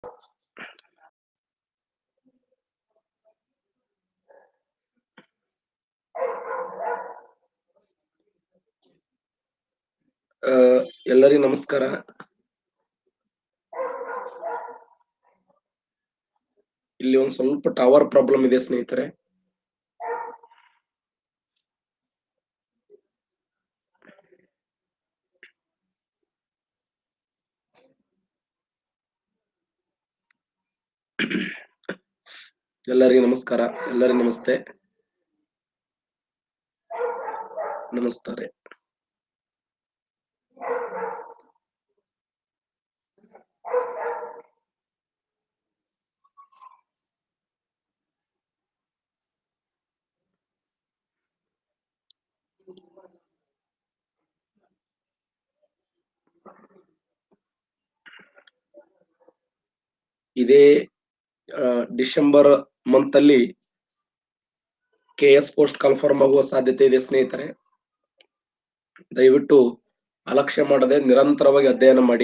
ಆ, ಎಲ್ಲರಿಗೂ ನಮಸ್ಕಾರ ಇಲ್ಲಿ ಒಂದ್ ಸ್ವಲ್ಪ ಟವರ್ ಪ್ರಾಬ್ಲಮ್ ಇದೆ ಸ್ನೇಹಿತರೆ ಎಲ್ಲರಿಗೂ ನಮಸ್ಕಾರ ಎಲ್ಲರಿಗೂ ನಮಸ್ತೆ ನಮಸ್ತಾರೆ ಇದೇ ಆ, ಡಿಸೆಂಬರ್ ಮಂತ್ ಅಲ್ಲಿ ಕೆ ಎಸ್ ಪೋಸ್ಟ್ ಕನ್ಫರ್ಮ್ ಆಗುವ ಸಾಧ್ಯತೆ ಇದೆ ಸ್ನೇಹಿತರೆ ದಯವಿಟ್ಟು ಅಲಕ್ಷ್ಯ ಮಾಡದೆ ನಿರಂತರವಾಗಿ ಅಧ್ಯಯನ ಮಾಡಿ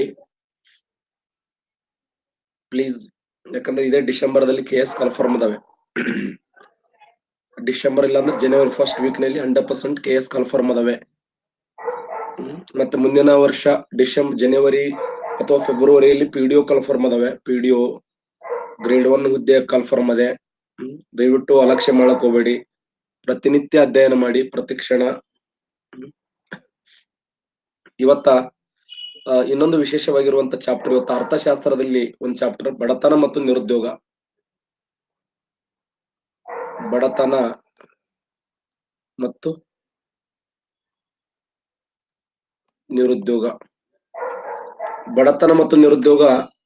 ಪ್ಲೀಸ್ ಯಾಕಂದ್ರೆ ಇದೇ ಡಿಸೆಂಬರ್ ದಲ್ಲಿ ಕೆ ಎಸ್ ಕನ್ಫರ್ಮ್ ಇದಾವೆ ಡಿಸೆಂಬರ್ ಇಲ್ಲ ಅಂದ್ರೆ ಜನವರಿ ಫಸ್ಟ್ ವೀಕ್ ನಲ್ಲಿ hundred percent K S confirm ಅದಾವೆ ಹ್ಮ್. ಮತ್ತೆ ಮುಂದಿನ ವರ್ಷ ಡಿಸೆಂಬರ್ ಜನವರಿ ಅಥವಾ ಫೆಬ್ರವರಿಯಲ್ಲಿ ಪಿ ಡಿ ಒ ಕನ್ಫರ್ಮ್ ಅದಾವೆ P D O grade one ಹುದ್ದೆ ಕನ್ಫರ್ಮ್ ಅದೆ ಹ್ಮ್. ದಯವಿಟ್ಟು ಅಲಕ್ಷ್ಯ ಮಾಡಕ್ ಹೋಗ್ಬೇಡಿ ಪ್ರತಿನಿತ್ಯ ಅಧ್ಯಯನ ಮಾಡಿ ಪ್ರತಿ ಕ್ಷಣ ಹ್ಮ್. ಇವತ್ತ ಆ, ಇನ್ನೊಂದು ವಿಶೇಷವಾಗಿರುವಂತ ಚಾಪ್ಟರ್ ಇವತ್ತು ಅರ್ಥಶಾಸ್ತ್ರದಲ್ಲಿ ಒಂದು ಚಾಪ್ಟರ್ ಬಡತನ ಮತ್ತು ನಿರುದ್ಯೋಗ ಬಡತನ ಮತ್ತು ನಿರುದ್ಯೋಗ ಬಡತನ ಮತ್ತು ನಿರುದ್ಯೋಗ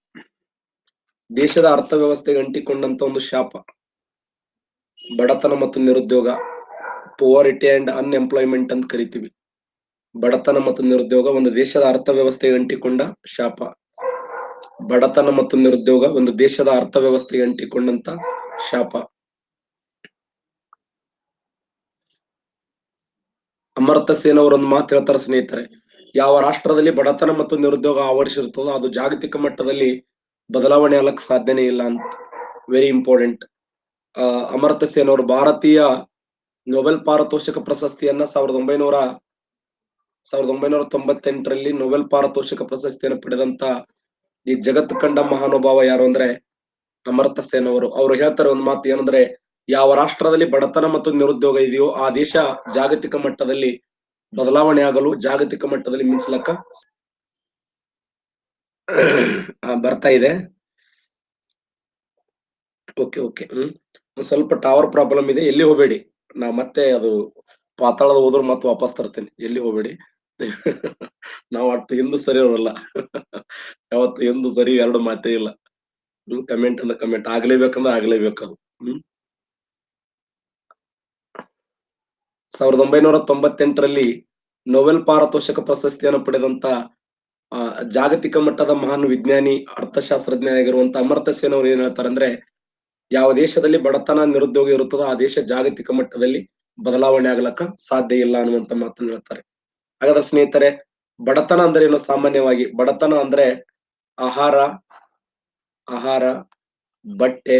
ದೇಶದ ಅರ್ಥವ್ಯವಸ್ಥೆಗೆ ಅಂಟಿಕೊಂಡಂತ ಒಂದು ಶಾಪ ಬಡತನ ಮತ್ತು ನಿರುದ್ಯೋಗ ಪುವರಿಟಿ ಅಂಡ್ ಅನ್ಎಂಪ್ಲಾಯ್ಮೆಂಟ್ ಅಂತ ಕರಿತೀವಿ ಬಡತನ ಮತ್ತು ನಿರುದ್ಯೋಗ ಒಂದು ದೇಶದ ಅರ್ಥವ್ಯವಸ್ಥೆಗೆ ಅಂಟಿಕೊಂಡ ಶಾಪ ಬಡತನ ಮತ್ತು ನಿರುದ್ಯೋಗ ಒಂದು ದೇಶದ ಅರ್ಥವ್ಯವಸ್ಥೆಗೆ ಅಂಟಿಕೊಂಡಂತ ಶಾಪ ಅಮರ್ತ್ಯ ಸೇನ್ ಅವರು ಒಂದು ಮಾತು ಹೇಳ್ತಾರೆ ಸ್ನೇಹಿತರೆ ಯಾವ ರಾಷ್ಟ್ರದಲ್ಲಿ ಬಡತನ ಮತ್ತು ನಿರುದ್ಯೋಗ ಆವರಿಸಿರ್ತದೋ ಅದು ಜಾಗತಿಕ ಮಟ್ಟದಲ್ಲಿ ಬದಲಾವಣೆ ಆಗಕ್ ಸಾಧ್ಯನೇ ಇಲ್ಲ ಅಂತ ವೆರಿ ಇಂಪಾರ್ಟೆಂಟ್ ಅಮರ್ತ್ಯ ಸೇನ್ ಅವರು ಭಾರತೀಯ ನೊಬೆಲ್ ಪಾರಿತೋಷಿಕ ಪ್ರಶಸ್ತಿಯನ್ನ ಸಾವಿರದ ಒಂಬೈನೂರ ಸಾವಿರದ ಒಂಬೈನೂರ ತೊಂಬತ್ತೆಂಟರಲ್ಲಿ ನೊಬೆಲ್ ಪಾರಿತೋಷಿಕ ಪ್ರಶಸ್ತಿಯನ್ನು ಪಡೆದಂತ ಈ ಜಗತ್ ಕಂಡ ಮಹಾನುಭಾವ ಯಾರು ಅಂದ್ರೆ ಅಮರ್ತ್ಯ ಸೇನ್ ಅವರು ಅವ್ರು ಹೇಳ್ತಾರೆ ಒಂದು ಮಾತು ಏನಂದ್ರೆ ಯಾವ ರಾಷ್ಟ್ರದಲ್ಲಿ ಬಡತನ ಮತ್ತು ನಿರುದ್ಯೋಗ ಇದೆಯೋ ಆ ದೇಶ ಜಾಗತಿಕ ಮಟ್ಟದಲ್ಲಿ ಬದಲಾವಣೆ ಆಗಲು ಜಾಗತಿಕ ಮಟ್ಟದಲ್ಲಿ ಮಿಂಚಲಕ್ಕ ಆ, ಬರ್ತಾ ಇದೆ ಓಕೆ ಓಕೆ ಹ್ಮ್ ಒಂದ್ ಸ್ವಲ್ಪ ಟವರ್ ಪ್ರಾಬ್ಲಮ್ ಇದೆ ಎಲ್ಲಿ ಹೋಗ್ಬೇಡಿ ನಾ ಮತ್ತೆ ಅದು ಪಾತಾಳದ ಹೋದ್ರು ಮತ್ತೆ ವಾಪಸ್ ತರ್ತೇನೆ ಎಲ್ಲಿ ಹೋಗ್ಬೇಡಿ ನಾವು ಅಷ್ಟು ಹಿಂದೂ ಸರಿ ಇರೋಲ್ಲ ಯಾವತ್ತು ಹಿಂದೂ ಸರಿ ಎರಡು ಮಾತೇ ಇಲ್ಲ ಹ್ಮ್ ಕಮೆಂಟ್ ಅಂದ್ರೆ ಕಮೆಂಟ್ ಆಗ್ಲೇಬೇಕಂದ್ರೆ ಆಗ್ಲೇಬೇಕದು ಹ್ಮ್ ಸಾವಿರದ ಒಂಬೈನೂರ ತೊಂಬತ್ತೆಂಟರಲ್ಲಿ ನೊಬೆಲ್ ಪಾರಿತೋಷಕ ಪ್ರಶಸ್ತಿಯನ್ನು ಪಡೆದಂತ ಆ, ಜಾಗತಿಕ ಮಟ್ಟದ ಮಹಾನ್ ವಿಜ್ಞಾನಿ ಅರ್ಥಶಾಸ್ತ್ರಜ್ಞ ಆಗಿರುವಂತ ಅಮರ್ತ್ಯ ಸೇನ್ ಅವರು ಏನ್ ಹೇಳ್ತಾರೆ ಅಂದ್ರೆ ಯಾವ ದೇಶದಲ್ಲಿ ಬಡತನ ನಿರುದ್ಯೋಗ ಇರುತ್ತದೋ ಆ ದೇಶ ಜಾಗತಿಕ ಮಟ್ಟದಲ್ಲಿ ಬದಲಾವಣೆ ಆಗ್ಲಕ್ಕ ಸಾಧ್ಯ ಇಲ್ಲ ಅನ್ನುವಂತ ಮಾತನ್ನ ಹೇಳ್ತಾರೆ ಹಾಗಾದ್ರೆ ಸ್ನೇಹಿತರೆ ಬಡತನ ಅಂದ್ರೆ ಏನು ಸಾಮಾನ್ಯವಾಗಿ ಬಡತನ ಅಂದ್ರೆ ಆಹಾರ ಆಹಾರ ಬಟ್ಟೆ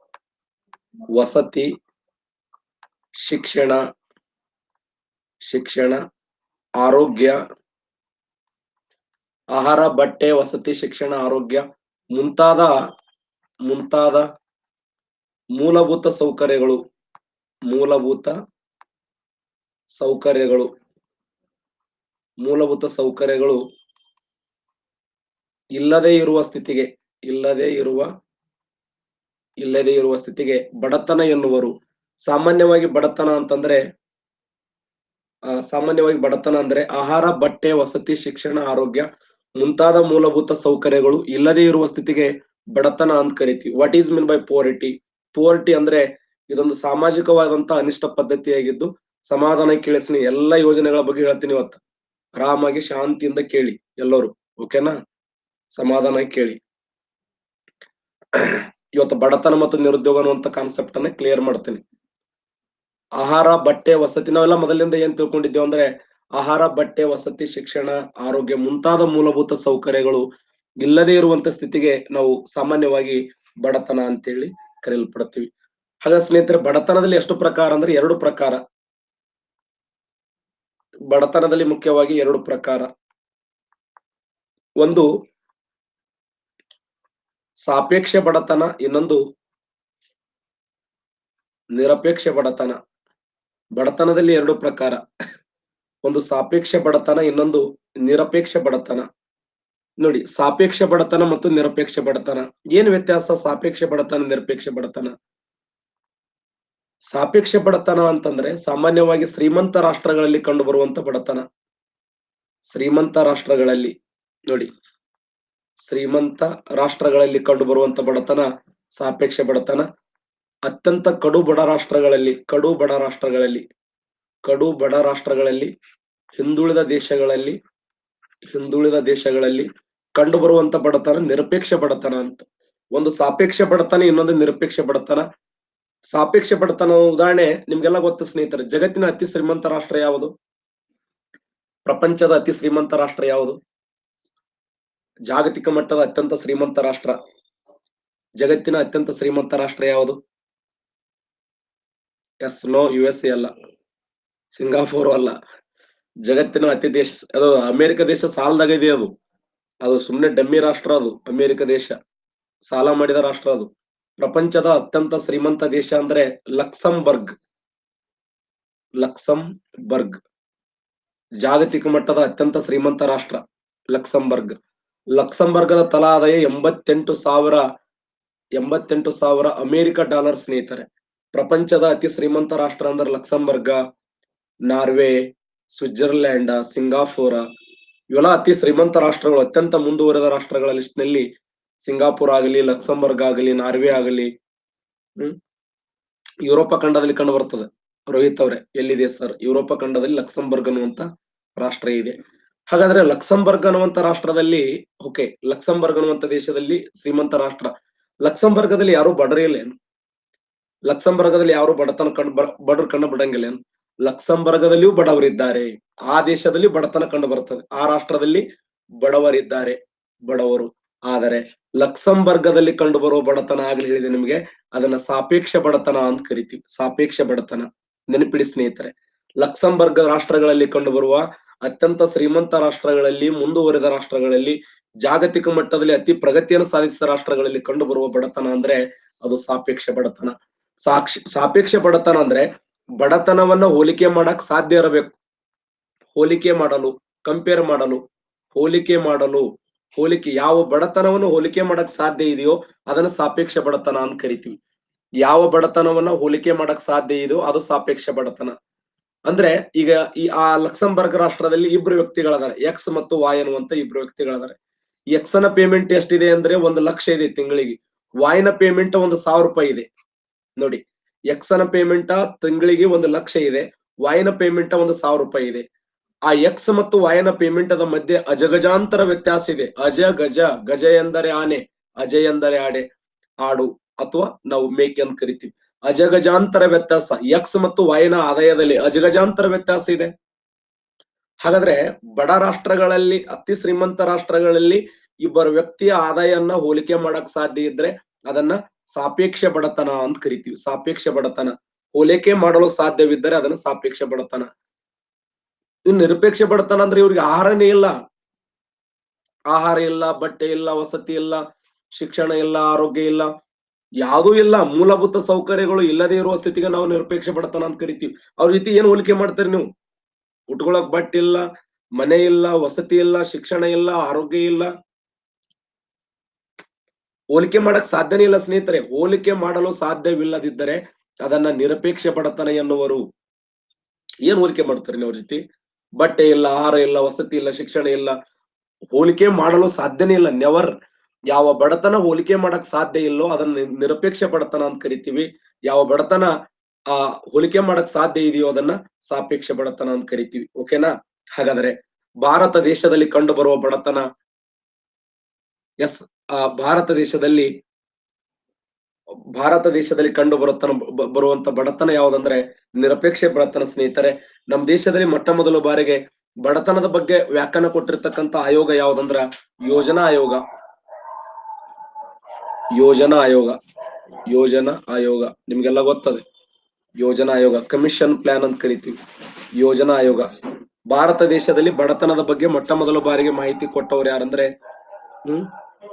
ವಸತಿ ಶಿಕ್ಷಣ ಶಿಕ್ಷಣ ಆರೋಗ್ಯ ಆಹಾರ ಬಟ್ಟೆ ವಸತಿ ಶಿಕ್ಷಣ ಆರೋಗ್ಯ ಮುಂತಾದ ಮುಂತಾದ ಮೂಲಭೂತ ಸೌಕರ್ಯಗಳು ಮೂಲಭೂತ ಸೌಕರ್ಯಗಳು ಮೂಲಭೂತ ಸೌಕರ್ಯಗಳು ಇಲ್ಲದೆ ಇರುವ ಸ್ಥಿತಿಗೆ ಇಲ್ಲದೆ ಇರುವ ಇಲ್ಲದೆ ಇರುವ ಸ್ಥಿತಿಗೆ ಬಡತನ ಎನ್ನುವರು ಸಾಮಾನ್ಯವಾಗಿ ಬಡತನ ಅಂತಂದ್ರೆ ಆ, ಸಾಮಾನ್ಯವಾಗಿ ಬಡತನ ಅಂದ್ರೆ ಆಹಾರ ಬಟ್ಟೆ ವಸತಿ ಶಿಕ್ಷಣ ಆರೋಗ್ಯ ಮುಂತಾದ ಮೂಲಭೂತ ಸೌಕರ್ಯಗಳು ಇಲ್ಲದೆ ಇರುವ ಸ್ಥಿತಿಗೆ ಬಡತನ ಅಂತ ಕರಿತೀವಿ what is mean by poverty poverty ಅಂದ್ರೆ ಇದೊಂದು ಸಾಮಾಜಿಕವಾದಂತ ಅನಿಷ್ಟ ಪದ್ಧತಿಯಾಗಿದ್ದು ಸಮಾಧಾನ ಕೇಳಿಸ್ತೀನಿ ಎಲ್ಲಾ ಯೋಜನೆಗಳ ಬಗ್ಗೆ ಹೇಳ್ತೀನಿ ಇವತ್ತು ಆರಾಮಾಗಿ ಶಾಂತಿಯಿಂದ ಕೇಳಿ ಎಲ್ಲರೂ ಓಕೆನಾ ಸಮಾಧಾನ ಕೇಳಿ ಇವತ್ತು ಬಡತನ ಮತ್ತು ನಿರುದ್ಯೋಗ ಅನ್ನುವಂತ ಕಾನ್ಸೆಪ್ಟ್ ಅನ್ನ ಕ್ಲಿಯರ್ ಮಾಡ್ತೀನಿ ಆಹಾರ ಬಟ್ಟೆ ವಸತಿ ನಾವೆಲ್ಲ ಮೊದಲಿಂದ ಏನ್ ತಿಳ್ಕೊಂಡಿದ್ದೇವೆ ಅಂದ್ರೆ ಆಹಾರ ಬಟ್ಟೆ ವಸತಿ ಶಿಕ್ಷಣ ಆರೋಗ್ಯ ಮುಂತಾದ ಮೂಲಭೂತ ಸೌಕರ್ಯಗಳು ಇಲ್ಲದೆ ಇರುವಂತ ಸ್ಥಿತಿಗೆ ನಾವು ಸಾಮಾನ್ಯವಾಗಿ ಬಡತನ ಅಂತೇಳಿ ಕರೆಯಲ್ಪಡ್ತೀವಿ ಹಾಗ ಸ್ನೇಹಿತರೆ ಬಡತನದಲ್ಲಿ ಎಷ್ಟು ಪ್ರಕಾರ ಅಂದ್ರೆ ಎರಡು ಪ್ರಕಾರ ಬಡತನದಲ್ಲಿ ಮುಖ್ಯವಾಗಿ ಎರಡು ಪ್ರಕಾರ ಒಂದು ಸಾಪೇಕ್ಷ ಬಡತನ ಇನ್ನೊಂದು ನಿರಪೇಕ್ಷ ಬಡತನ ಬಡತನದಲ್ಲಿ ಎರಡು ಪ್ರಕಾರ ಒಂದು ಸಾಪೇಕ್ಷ ಬಡತನ ಇನ್ನೊಂದು ನಿರಪೇಕ್ಷ ಬಡತನ ನೋಡಿ ಸಾಪೇಕ್ಷ ಬಡತನ ಮತ್ತು ನಿರಪೇಕ್ಷ ಬಡತನ ಏನ್ ವ್ಯತ್ಯಾಸ ಸಾಪೇಕ್ಷ ಬಡತನ ನಿರಪೇಕ್ಷ ಬಡತನ ಸಾಪೇಕ್ಷ ಬಡತನ ಅಂತಂದ್ರೆ ಸಾಮಾನ್ಯವಾಗಿ ಶ್ರೀಮಂತ ರಾಷ್ಟ್ರಗಳಲ್ಲಿ ಕಂಡು ಬರುವಂತ ಬಡತನ ಶ್ರೀಮಂತ ರಾಷ್ಟ್ರಗಳಲ್ಲಿ ನೋಡಿ ಶ್ರೀಮಂತ ರಾಷ್ಟ್ರಗಳಲ್ಲಿ ಕಂಡು ಬರುವಂತ ಬಡತನ ಸಾಪೇಕ್ಷ ಬಡತನ ಅತ್ಯಂತ ಕಡು ಬಡ ರಾಷ್ಟ್ರಗಳಲ್ಲಿ ಕಡು ಬಡ ರಾಷ್ಟ್ರಗಳಲ್ಲಿ ಕಡು ಬಡ ರಾಷ್ಟ್ರಗಳಲ್ಲಿ ಹಿಂದುಳಿದ ದೇಶಗಳಲ್ಲಿ ಹಿಂದುಳಿದ ದೇಶಗಳಲ್ಲಿ ಕಂಡು ಬರುವಂತ ಬಡತನ ನಿರಪೇಕ್ಷ ಬಡತನ ಅಂತ ಒಂದು ಸಾಪೇಕ್ಷ ಬಡತನ ಇನ್ನೊಂದು ನಿರಪೇಕ್ಷ ಬಡತನ ಸಾಪೇಕ್ಷ ಬಡತನ ಉದಾಹರಣೆ ನಿಮ್ಗೆಲ್ಲ ಗೊತ್ತು ಸ್ನೇಹಿತರೆ ಜಗತ್ತಿನ ಅತಿ ಶ್ರೀಮಂತ ರಾಷ್ಟ್ರ ಯಾವುದು ಪ್ರಪಂಚದ ಅತಿ ಶ್ರೀಮಂತ ರಾಷ್ಟ್ರ ಯಾವುದು ಜಾಗತಿಕ ಮಟ್ಟದ ಅತ್ಯಂತ ಶ್ರೀಮಂತ ರಾಷ್ಟ್ರ ಜಗತ್ತಿನ ಅತ್ಯಂತ ಶ್ರೀಮಂತ ರಾಷ್ಟ್ರ ಯಾವುದು yes no U S A ಅಲ್ಲ ಸಿಂಗಾಪುರ್ ಅಲ್ಲ ಜಗತ್ತಿನ ಅತಿ ದೇಶ ಅದು ಅಮೆರಿಕ ದೇಶ ಸಾಲದಾಗ ಇದೆ ಅದು ಅದು ಸುಮ್ನೆ ಡಮ್ಮಿ ರಾಷ್ಟ್ರ ಅದು ಅಮೆರಿಕ ದೇಶ ಸಾಲ ಮಾಡಿದ ರಾಷ್ಟ್ರ ಅದು ಪ್ರಪಂಚದ ಅತ್ಯಂತ ಶ್ರೀಮಂತ ದೇಶ ಅಂದ್ರೆ ಲಕ್ಸಂಬರ್ಗ್ ಲಕ್ಸಂಬರ್ಗ್ ಜಾಗತಿಕ ಮಟ್ಟದ ಅತ್ಯಂತ ಶ್ರೀಮಂತ ರಾಷ್ಟ್ರ ಲಕ್ಸಂಬರ್ಗ್ ಲಕ್ಸಂಬರ್ಗದ ತಲಾ ಆದಾಯ ಎಂಬತ್ತೆಂಟು ಸಾವಿರ ಎಂಬತ್ತೆಂಟು ಸಾವಿರ ಅಮೆರಿಕ ಡಾಲರ್ ಸ್ನೇಹಿತರೆ ಪ್ರಪಂಚದ ಅತಿ ಶ್ರೀಮಂತ ರಾಷ್ಟ್ರ ಅಂದ್ರೆ ಲಕ್ಸಂಬರ್ಗ ನಾರ್ವೆ ಸ್ವಿಟ್ಜರ್ಲ್ಯಾಂಡ್ ಸಿಂಗಾಪುರ ಇವೆಲ್ಲ ಅತಿ ಶ್ರೀಮಂತ ರಾಷ್ಟ್ರಗಳು ಅತ್ಯಂತ ಮುಂದುವರೆದ ರಾಷ್ಟ್ರಗಳ ಲಿಸ್ಟ್ ನಲ್ಲಿ ಸಿಂಗಾಪುರ್ ಆಗಲಿ ಲಕ್ಸಂಬರ್ಗ್ ಆಗಲಿ ನಾರ್ವೆ ಆಗಲಿ ಹ್ಮ್ ಯುರೋಪ ಖಂಡದಲ್ಲಿ ಕಂಡು ಬರ್ತದೆ ರೋಹಿತ್ ಅವ್ರೆ ಎಲ್ಲಿದೆ ಸರ್ ಯುರೋಪ ಖಂಡದಲ್ಲಿ ಲಕ್ಸಂಬರ್ಗ್ ಅನ್ನುವಂತ ರಾಷ್ಟ್ರ ಇದೆ ಹಾಗಾದ್ರೆ ಲಕ್ಸಂಬರ್ಗ್ ಅನ್ನುವಂತ ರಾಷ್ಟ್ರದಲ್ಲಿ ಓಕೆ ಲಕ್ಸಂಬರ್ಗ್ ಅನ್ನುವಂತ ದೇಶದಲ್ಲಿ ಶ್ರೀಮಂತ ರಾಷ್ಟ್ರ ಲಕ್ಸಂಬರ್ಗದಲ್ಲಿ ಯಾರು ಬಡರೇ ಇಲ್ಲ ಏನು ಲಕ್ಸಂಬರ್ಗದಲ್ಲಿ ಯಾರು ಬಡತನ ಕಂಡು ಬಡರು ಕಂಡು ಬಿಡಂಗಿಲ್ಲ ಏನು ಲಕ್ಸಂಬರ್ಗದಲ್ಲಿಯೂ ಬಡವರಿದ್ದಾರೆ ಆ ದೇಶದಲ್ಲಿ ಬಡತನ ಕಂಡು ಬರ್ತದೆ ಆ ರಾಷ್ಟ್ರದಲ್ಲಿ ಬಡವರಿದ್ದಾರೆ ಬಡವರು ಆದರೆ ಲಕ್ಸಂಬರ್ಗದಲ್ಲಿ ಕಂಡು ಬರುವ ಬಡತನ ಆಗ್ಲಿ ಹೇಳಿದೆ ನಿಮಗೆ ಅದನ್ನ ಸಾಪೇಕ್ಷ ಬಡತನ ಅಂತ ಕರಿತೀವಿ ಸಾಪೇಕ್ಷ ಬಡತನ ನೆನಪಿಡಿ ಸ್ನೇಹಿತರೆ ಲಕ್ಸಂಬರ್ಗ್ ರಾಷ್ಟ್ರಗಳಲ್ಲಿ ಕಂಡು ಬರುವ ಅತ್ಯಂತ ಶ್ರೀಮಂತ ರಾಷ್ಟ್ರಗಳಲ್ಲಿ ಮುಂದುವರೆದ ರಾಷ್ಟ್ರಗಳಲ್ಲಿ ಜಾಗತಿಕ ಮಟ್ಟದಲ್ಲಿ ಅತಿ ಪ್ರಗತಿಯನ್ನು ಸಾಧಿಸಿದ ರಾಷ್ಟ್ರಗಳಲ್ಲಿ ಕಂಡು ಬರುವ ಬಡತನ ಅಂದ್ರೆ ಅದು ಸಾಪೇಕ್ಷ ಬಡತನ ಸಾಕ್ಷಿ ಸಾಪೇಕ್ಷ ಬಡತನ ಅಂದ್ರೆ ಬಡತನವನ್ನ ಹೋಲಿಕೆ ಮಾಡಕ್ ಸಾಧ್ಯ ಇರಬೇಕು ಹೋಲಿಕೆ ಮಾಡಲು ಕಂಪೇರ್ ಮಾಡಲು ಹೋಲಿಕೆ ಮಾಡಲು ಹೋಲಿಕೆ ಯಾವ ಬಡತನವನ್ನು ಹೋಲಿಕೆ ಮಾಡಕ್ ಸಾಧ್ಯ ಇದೆಯೋ ಅದನ್ನ ಸಾಪೇಕ್ಷ ಬಡತನ ಅಂತ ಕರಿತೀವಿ ಯಾವ ಬಡತನವನ್ನ ಹೋಲಿಕೆ ಮಾಡಕ್ ಸಾಧ್ಯ ಇದೆಯೋ ಅದು ಸಾಪೇಕ್ಷ ಬಡತನ ಅಂದ್ರೆ ಈಗ ಈ ಆ ಲಕ್ಸಂಬರ್ಗ್ ರಾಷ್ಟ್ರದಲ್ಲಿ ಇಬ್ರು ವ್ಯಕ್ತಿಗಳದಾರೆ ಎಕ್ಸ್ ಮತ್ತು ವಾಯ್ ಅನ್ನುವಂತ ಇಬ್ರು ವ್ಯಕ್ತಿಗಳದಾರೆ ಎಕ್ಸ್ ನ ಪೇಮೆಂಟ್ ಎಷ್ಟಿದೆ ಅಂದ್ರೆ ಒಂದು ಲಕ್ಷ ಇದೆ ತಿಂಗಳಿಗೆ ವಾಯ್ನ ಪೇಮೆಂಟ್ ಒಂದು ಸಾವಿರ ರೂಪಾಯಿ ಇದೆ ನೋಡಿ ಎಕ್ಸ್ ನ ಪೇಮೆಂಟ್ ತಿಂಗಳಿಗೆ ಒಂದು ಲಕ್ಷ ಇದೆ ವಾಯ್ನ ಪೇಮೆಂಟ್ ಒಂದು ಸಾವಿರ ರೂಪಾಯಿ ಇದೆ ಆ ಎಕ್ಸ್ ಮತ್ತು ವಾಯನ ಪೇಮೆಂಟ್ ಅದ ಮಧ್ಯೆ ಅಜಗಜಾಂತರ ವ್ಯತ್ಯಾಸ ಇದೆ ಅಜ ಗಜ ಗಜ ಎಂದರೆ ಆನೆ ಅಜ ಎಂದರೆ ಆಡೆ ಆಡು ಅಥವಾ ನಾವು ಮೇಕೆ ಅಂತ ಕರಿತೀವಿ ಅಜಗಜಾಂತರ ವ್ಯತ್ಯಾಸ ಎಕ್ಸ್ ಮತ್ತು ವಾಯನ ಆದಾಯದಲ್ಲಿ ಅಜಗಜಾಂತರ ವ್ಯತ್ಯಾಸ ಇದೆ ಹಾಗಾದ್ರೆ ಬಡ ರಾಷ್ಟ್ರಗಳಲ್ಲಿ ಅತಿ ಶ್ರೀಮಂತ ರಾಷ್ಟ್ರಗಳಲ್ಲಿ ಇಬ್ಬರು ವ್ಯಕ್ತಿಯ ಆದಾಯವನ್ನ ಹೋಲಿಕೆ ಮಾಡಕ್ ಸಾಧ್ಯ ಇದ್ರೆ ಅದನ್ನ ಸಾಪೇಕ್ಷ ಬಡತನ ಅಂತ ಕರಿತೀವಿ ಸಾಪೇಕ್ಷ ಬಡತನ ಹೋಲಿಕೆ ಮಾಡಲು ಸಾಧ್ಯವಿದ್ದರೆ ಅದನ್ನ ಸಾಪೇಕ್ಷ ಬಡತನ ಇನ್ನು ನಿರಪೇಕ್ಷ ಬಡತನ ಅಂದ್ರೆ ಇವ್ರಿಗೆ ಆಹಾರನೇ ಇಲ್ಲ ಆಹಾರ ಇಲ್ಲ ಬಟ್ಟೆ ಇಲ್ಲ ವಸತಿ ಇಲ್ಲ ಶಿಕ್ಷಣ ಇಲ್ಲ ಆರೋಗ್ಯ ಇಲ್ಲ ಯಾವುದೂ ಇಲ್ಲ ಮೂಲಭೂತ ಸೌಕರ್ಯಗಳು ಇಲ್ಲದೆ ಇರುವ ಸ್ಥಿತಿಗೆ ನಾವು ನಿರಪೇಕ್ಷ ಬಡತನ ಅಂತ ಕರಿತೀವಿ ಅವ್ರ ಜೊತೆ ಏನ್ ಹೋಲಿಕೆ ಮಾಡ್ತೀರಿ ನೀವು ಉಟ್ಕೊಳಕ್ ಬಟ್ಟೆ ಇಲ್ಲ ಮನೆ ಇಲ್ಲ ವಸತಿ ಇಲ್ಲ ಶಿಕ್ಷಣ ಇಲ್ಲ ಆರೋಗ್ಯ ಇಲ್ಲ ಹೋಲಿಕೆ ಮಾಡಕ್ ಸಾಧ್ಯನೇ ಇಲ್ಲ ಸ್ನೇಹಿತರೆ ಹೋಲಿಕೆ ಮಾಡಲು ಸಾಧ್ಯವಿಲ್ಲದಿದ್ದರೆ ಅದನ್ನ ನಿರಪೇಕ್ಷ ಬಡತನ ಎನ್ನುವರು ಏನ್ ಹೋಲಿಕೆ ಮಾಡ್ತಾರೆ ನೀವು ಅವ್ರ ಜೊತೆ ಬಟ್ಟೆ ಇಲ್ಲ ಆಹಾರ ಇಲ್ಲ ವಸತಿ ಇಲ್ಲ ಶಿಕ್ಷಣ ಇಲ್ಲ ಹೋಲಿಕೆ ಮಾಡಲು ಸಾಧ್ಯನೇ ಇಲ್ಲ ನೆವರ್ ಯಾವ ಬಡತನ ಹೋಲಿಕೆ ಮಾಡಕ್ ಸಾಧ್ಯ ಇಲ್ಲೋ ಅದನ್ನ ನಿ- ನಿರಪೇಕ್ಷ ಬಡತನ ಅಂತ ಕರಿತೀವಿ ಯಾವ ಬಡತನ ಆ ಹೋಲಿಕೆ ಮಾಡಕ್ ಸಾಧ್ಯ ಇದೆಯೋ ಅದನ್ನ ಸಾಪೇಕ್ಷ ಬಡತನ ಅಂತ ಕರಿತೀವಿ ಓಕೆನಾ ಹಾಗಾದ್ರೆ ಭಾರತ ದೇಶದಲ್ಲಿ ಕಂಡು ಬರುವ ಬಡತನ ಎಸ್ ಆ ಭಾರತ ದೇಶದಲ್ಲಿ ಭಾರತ ದೇಶದಲ್ಲಿ ಕಂಡು ಬರುತ್ತನ ಬ- ಬರುವಂತ ಬಡತನ ಯಾವ್ದಂದ್ರೆ ನಿರಪೇಕ್ಷ ಬಡತನ ಸ್ನೇಹಿತರೆ ನಮ್ಮ ದೇಶದಲ್ಲಿ ಮೊಟ್ಟ ಮೊದಲ ಬಾರಿಗೆ ಬಡತನದ ಬಗ್ಗೆ ವ್ಯಾಖ್ಯಾನ ಕೊಟ್ಟಿರ್ತಕ್ಕಂತ ಆಯೋಗ ಯಾವ್ದಂದ್ರ ಯೋಜನಾ ಆಯೋಗ ಯೋಜನಾ ಆಯೋಗ ಯೋಜನಾ ಆಯೋಗ ನಿಮ್ಗೆಲ್ಲ ಗೊತ್ತದೆ ಯೋಜನಾ ಆಯೋಗ ಕಮಿಷನ್ ಪ್ಲಾನ್ ಅಂತ ಕರಿತೀವಿ ಯೋಜನಾ ಆಯೋಗ ಭಾರತ ದೇಶದಲ್ಲಿ ಬಡತನದ ಬಗ್ಗೆ ಮೊಟ್ಟ ಮೊದಲ ಬಾರಿಗೆ ಮಾಹಿತಿ ಕೊಟ್ಟವ್ರು ಯಾರಂದ್ರೆ ಹ್ಮ್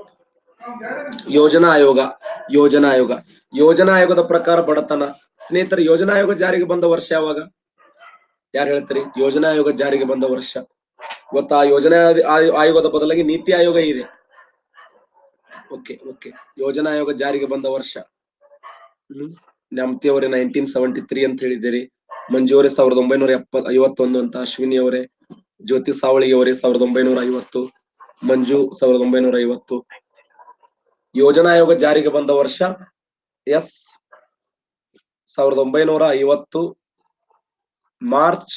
ಯೋಜನಾ ಆಯೋಗ ಯೋಜನಾ ಆಯೋಗ ಯೋಜನಾ ಆಯೋಗದ ಪ್ರಕಾರ ಬಡತನ ಸ್ನೇಹಿತರೆ ಯೋಜನಾ ಆಯೋಗ ಜಾರಿಗೆ ಬಂದ ವರ್ಷ ಯಾವಾಗ ಯಾರು ಹೇಳ್ತೀರಿ ಯೋಜನಾ ಆಯೋಗ ಜಾರಿಗೆ ಬಂದ ವರ್ಷ ಇವತ್ತು ಆ ಯೋಜನಾ ಆಯೋ- ಆಯೋಗದ ಬದಲಾಗಿ ನೀತಿ ಆಯೋಗ ಇದೆ ಓಕೆ ಓಕೆ ಯೋಜನಾ ಆಯೋಗ ಜಾರಿಗೆ ಬಂದ ವರ್ಷ ಹ್ಮ್ ನ್ಯಾಮತಿ ಅವರೇ ನೈನ್ಟೀನ್ ಸೆವೆಂಟಿ ತ್ರೀ ಅಂತ ಹೇಳಿದ್ದೀರಿ ಮಂಜು ಅವರೇ ಸಾವಿರದ ಒಂಬೈನೂರ ಎಪ್ಪ ಐವತ್ತೊಂದು ಅಂತ ಅಶ್ವಿನಿ ಅವರೇ ಜ್ಯೋತಿ ಸಾವಳಿಗೆ ಅವರೇ ಸಾವಿರದ ಒಂಬೈನೂರ ಐವತ್ತು ಮಂಜು ಸಾವಿರದ ಒಂಬೈನೂರ ಐವತ್ತು ಯೋಜನಾ ಆಯೋಗ ಜಾರಿಗೆ ಬಂದ ವರ್ಷ ಎಸ್ ಸಾವಿರದ ಒಂಬೈನೂರ ಐವತ್ತು ಮಾರ್ಚ್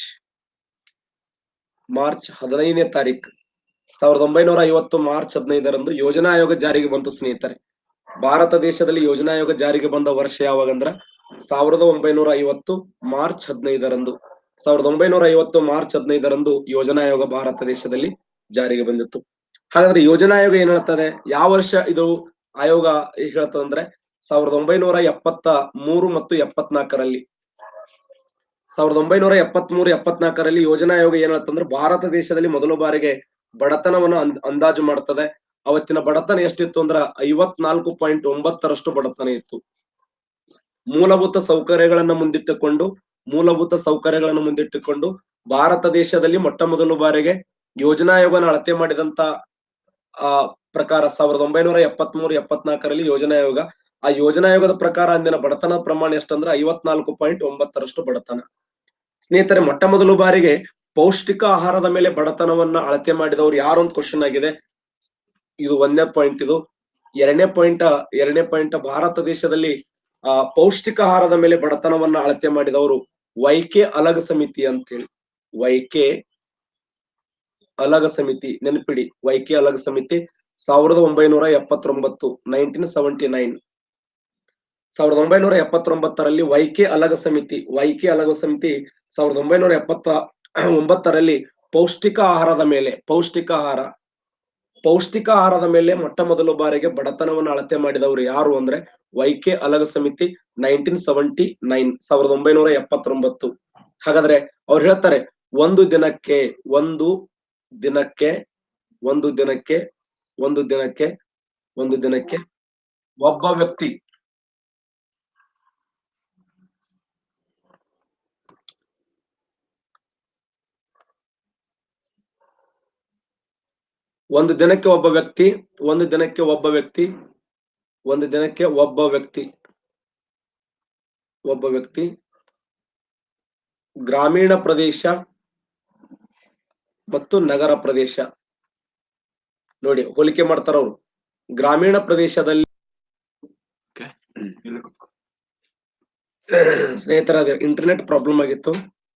ಮಾರ್ಚ್ ಹದಿನೈದನೇ ತಾರೀಕು ಸಾವಿರದ ಒಂಬೈನೂರ ಐವತ್ತು ಮಾರ್ಚ್ ಹದಿನೈದರಂದು ಯೋಜನಾ ಆಯೋಗ ಜಾರಿಗೆ ಬಂತು ಸ್ನೇಹಿತರೆ ಭಾರತ ದೇಶದಲ್ಲಿ ಯೋಜನಾ ಆಯೋಗ ಜಾರಿಗೆ ಬಂದ ವರ್ಷ ಯಾವಾಗಂದ್ರ ಸಾವಿರದ ಒಂಬೈನೂರ ಐವತ್ತು ಮಾರ್ಚ್ ಹದಿನೈದರಂದು ಸಾವಿರದ ಒಂಬೈನೂರ ಐವತ್ತು ಮಾರ್ಚ್ ಹದಿನೈದರಂದು ಯೋಜನಾ ಆಯೋಗ ಭಾರತ ದೇಶದಲ್ಲಿ ಜಾರಿಗೆ ಬಂದಿತ್ತು ಹಾಗಾದ್ರೆ ಯೋಜನಾ ಆಯೋಗ ಏನ್ ಹೇಳ್ತದೆ ಯಾವ ವರ್ಷ ಇದು ಆಯೋಗ ಹೇಳ್ತದಂದ್ರೆ ಸಾವಿರದ ಒಂಬೈನೂರ ಎಪ್ಪತ್ತ ಮೂರು ಮತ್ತು ಎಪ್ಪತ್ನಾಲ್ಕರಲ್ಲಿ ಸಾವಿರದ ಒಂಬೈನೂರ ಎಪ್ಪತ್ತ್ ಮೂರು ಎಪ್ಪತ್ನಾಲ್ಕರಲ್ಲಿ ಯೋಜನಾ ಆಯೋಗ ಏನ್ ಹೇಳ್ತಂದ್ರೆ ಭಾರತ ದೇಶದಲ್ಲಿ ಮೊದಲ ಬಾರಿಗೆ ಬಡತನವನ್ನ ಅಂದ್- ಅಂದಾಜು ಮಾಡ್ತದೆ ಅವತ್ತಿನ ಬಡತನ ಎಷ್ಟಿತ್ತು ಅಂದ್ರ ಐವತ್ನಾಲ್ಕು ಪಾಯಿಂಟ್ ಒಂಬತ್ತರಷ್ಟು ಬಡತನ ಇತ್ತು ಮೂಲಭೂತ ಸೌಕರ್ಯಗಳನ್ನ ಮುಂದಿಟ್ಟುಕೊಂಡು ಮೂಲಭೂತ ಸೌಕರ್ಯಗಳನ್ನು ಮುಂದಿಟ್ಟುಕೊಂಡು ಭಾರತ ದೇಶದಲ್ಲಿ ಮೊಟ್ಟ ಮೊದಲ ಬಾರಿಗೆ ಯೋಜನಾ ಆಯೋಗನ ಅಳತೆ ಮಾಡಿದಂತ ಆ ಪ್ರಕಾರ ಸಾವಿರದ ಒಂಬೈನೂರ ಎಪ್ಪತ್ತ್ ಮೂರು ಎಪ್ಪತ್ನಾಲ್ಕರಲ್ಲಿ ಯೋಜನಾ ಆಯೋಗ ಆ ಯೋಜನಾ ಆಯೋಗದ ಪ್ರಕಾರ ಅಂದಿನ ಬಡತನ ಪ್ರಮಾಣ ಎಷ್ಟಂದ್ರೆ ಐವತ್ನಾಲ್ಕು ಪಾಯಿಂಟ್ ಒಂಬತ್ತರಷ್ಟು ಬಡತನ ಸ್ನೇಹಿತರೆ ಮೊಟ್ಟ ಮೊದಲ ಬಾರಿಗೆ ಪೌಷ್ಟಿಕ ಆಹಾರದ ಮೇಲೆ ಬಡತನವನ್ನ ಅಳತೆ ಮಾಡಿದವರು ಯಾರು ಅಂತ ಕ್ವಶನ್ ಆಗಿದೆ ಇದು ಒಂದನೇ ಪಾಯಿಂಟ್ ಇದು ಎರಡನೇ ಪಾಯಿಂಟ್ ಎರಡನೇ ಪಾಯಿಂಟ್ ಭಾರತ ದೇಶದಲ್ಲಿ ಆ ಪೌಷ್ಟಿಕ ಆಹಾರದ ಮೇಲೆ ಬಡತನವನ್ನ ಅಳತೆ ಮಾಡಿದವರು ವೈಕೆ ಅಲಗ ಸಮಿತಿ ಅಂತ ಹೇಳಿ ವೈಕೆ ಅಲಗ ಸಮಿತಿ ನೆನಪಿಡಿ ವೈಕೆ ಅಲಗ ಸಮಿತಿ ಸಾವಿರದ ಒಂಬೈನೂರ ಎಪ್ಪತ್ತೊಂಬತ್ತು ನೈನ್ಟೀನ್ ಸೆವೆಂಟಿ ನೈನ್ ಸಾವಿರದ ಒಂಬೈನೂರ ಎಪ್ಪತ್ತೊಂಬತ್ತರಲ್ಲಿ ವೈಕೆ ಅಲಗ ಸಮಿತಿ ವೈಕೆ ಅಲಗ ಸಮಿತಿ ಸಾವಿರದ ಒಂಬೈನೂರ ಎಪ್ಪತ್ತ ಒಂಬತ್ತರಲ್ಲಿ ಪೌಷ್ಟಿಕ ಆಹಾರದ ಮೇಲೆ ಪೌಷ್ಟಿಕ ಆಹಾರ ಪೌಷ್ಟಿಕ ಆಹಾರದ ಮೇಲೆ ಮೊಟ್ಟ ಮೊದಲ ಬಾರಿಗೆ ಬಡತನವನ್ನು ಅಳತೆ ಮಾಡಿದವರು ಯಾರು ಅಂದ್ರೆ ವೈಕೆ ಅಲಗ ಸಮಿತಿ ನೈನ್ಟೀನ್ ಸೆವೆಂಟಿ ನೈನ್ ಸಾವಿರದ ಒಂಬೈನೂರ ಎಪ್ಪತ್ತೊಂಬತ್ತು ಹಾಗಾದ್ರೆ ಅವ್ರು ಹೇಳ್ತಾರೆ ಒಂದು ದಿನಕ್ಕೆ ಒಂದು ದಿನಕ್ಕೆ ಒಂದು ದಿನಕ್ಕೆ ಒಂದು ದಿನಕ್ಕೆ ಒಂದು ದಿನಕ್ಕೆ ಒಬ್ಬ ವ್ಯಕ್ತಿ ಒಂದು ದಿನಕ್ಕೆ ಒಬ್ಬ ವ್ಯಕ್ತಿ ಒಂದು ದಿನಕ್ಕೆ ಒಬ್ಬ ವ್ಯಕ್ತಿ ಒಂದು ದಿನಕ್ಕೆ ಒಬ್ಬ ವ್ಯಕ್ತಿ ಒಬ್ಬ ವ್ಯಕ್ತಿ ಗ್ರಾಮೀಣ ಪ್ರದೇಶ ಮತ್ತು ನಗರ ಪ್ರದೇಶ ನೋಡಿ ಹೋಲಿಕೆ ಮಾಡ್ತಾರ ಅವ್ರು ಗ್ರಾಮೀಣ ಪ್ರದೇಶದಲ್ಲಿ ಸ್ನೇಹಿತರ ಅದು ಇಂಟರ್ನೆಟ್ ಪ್ರಾಬ್ಲಮ್ ಆಗಿತ್ತು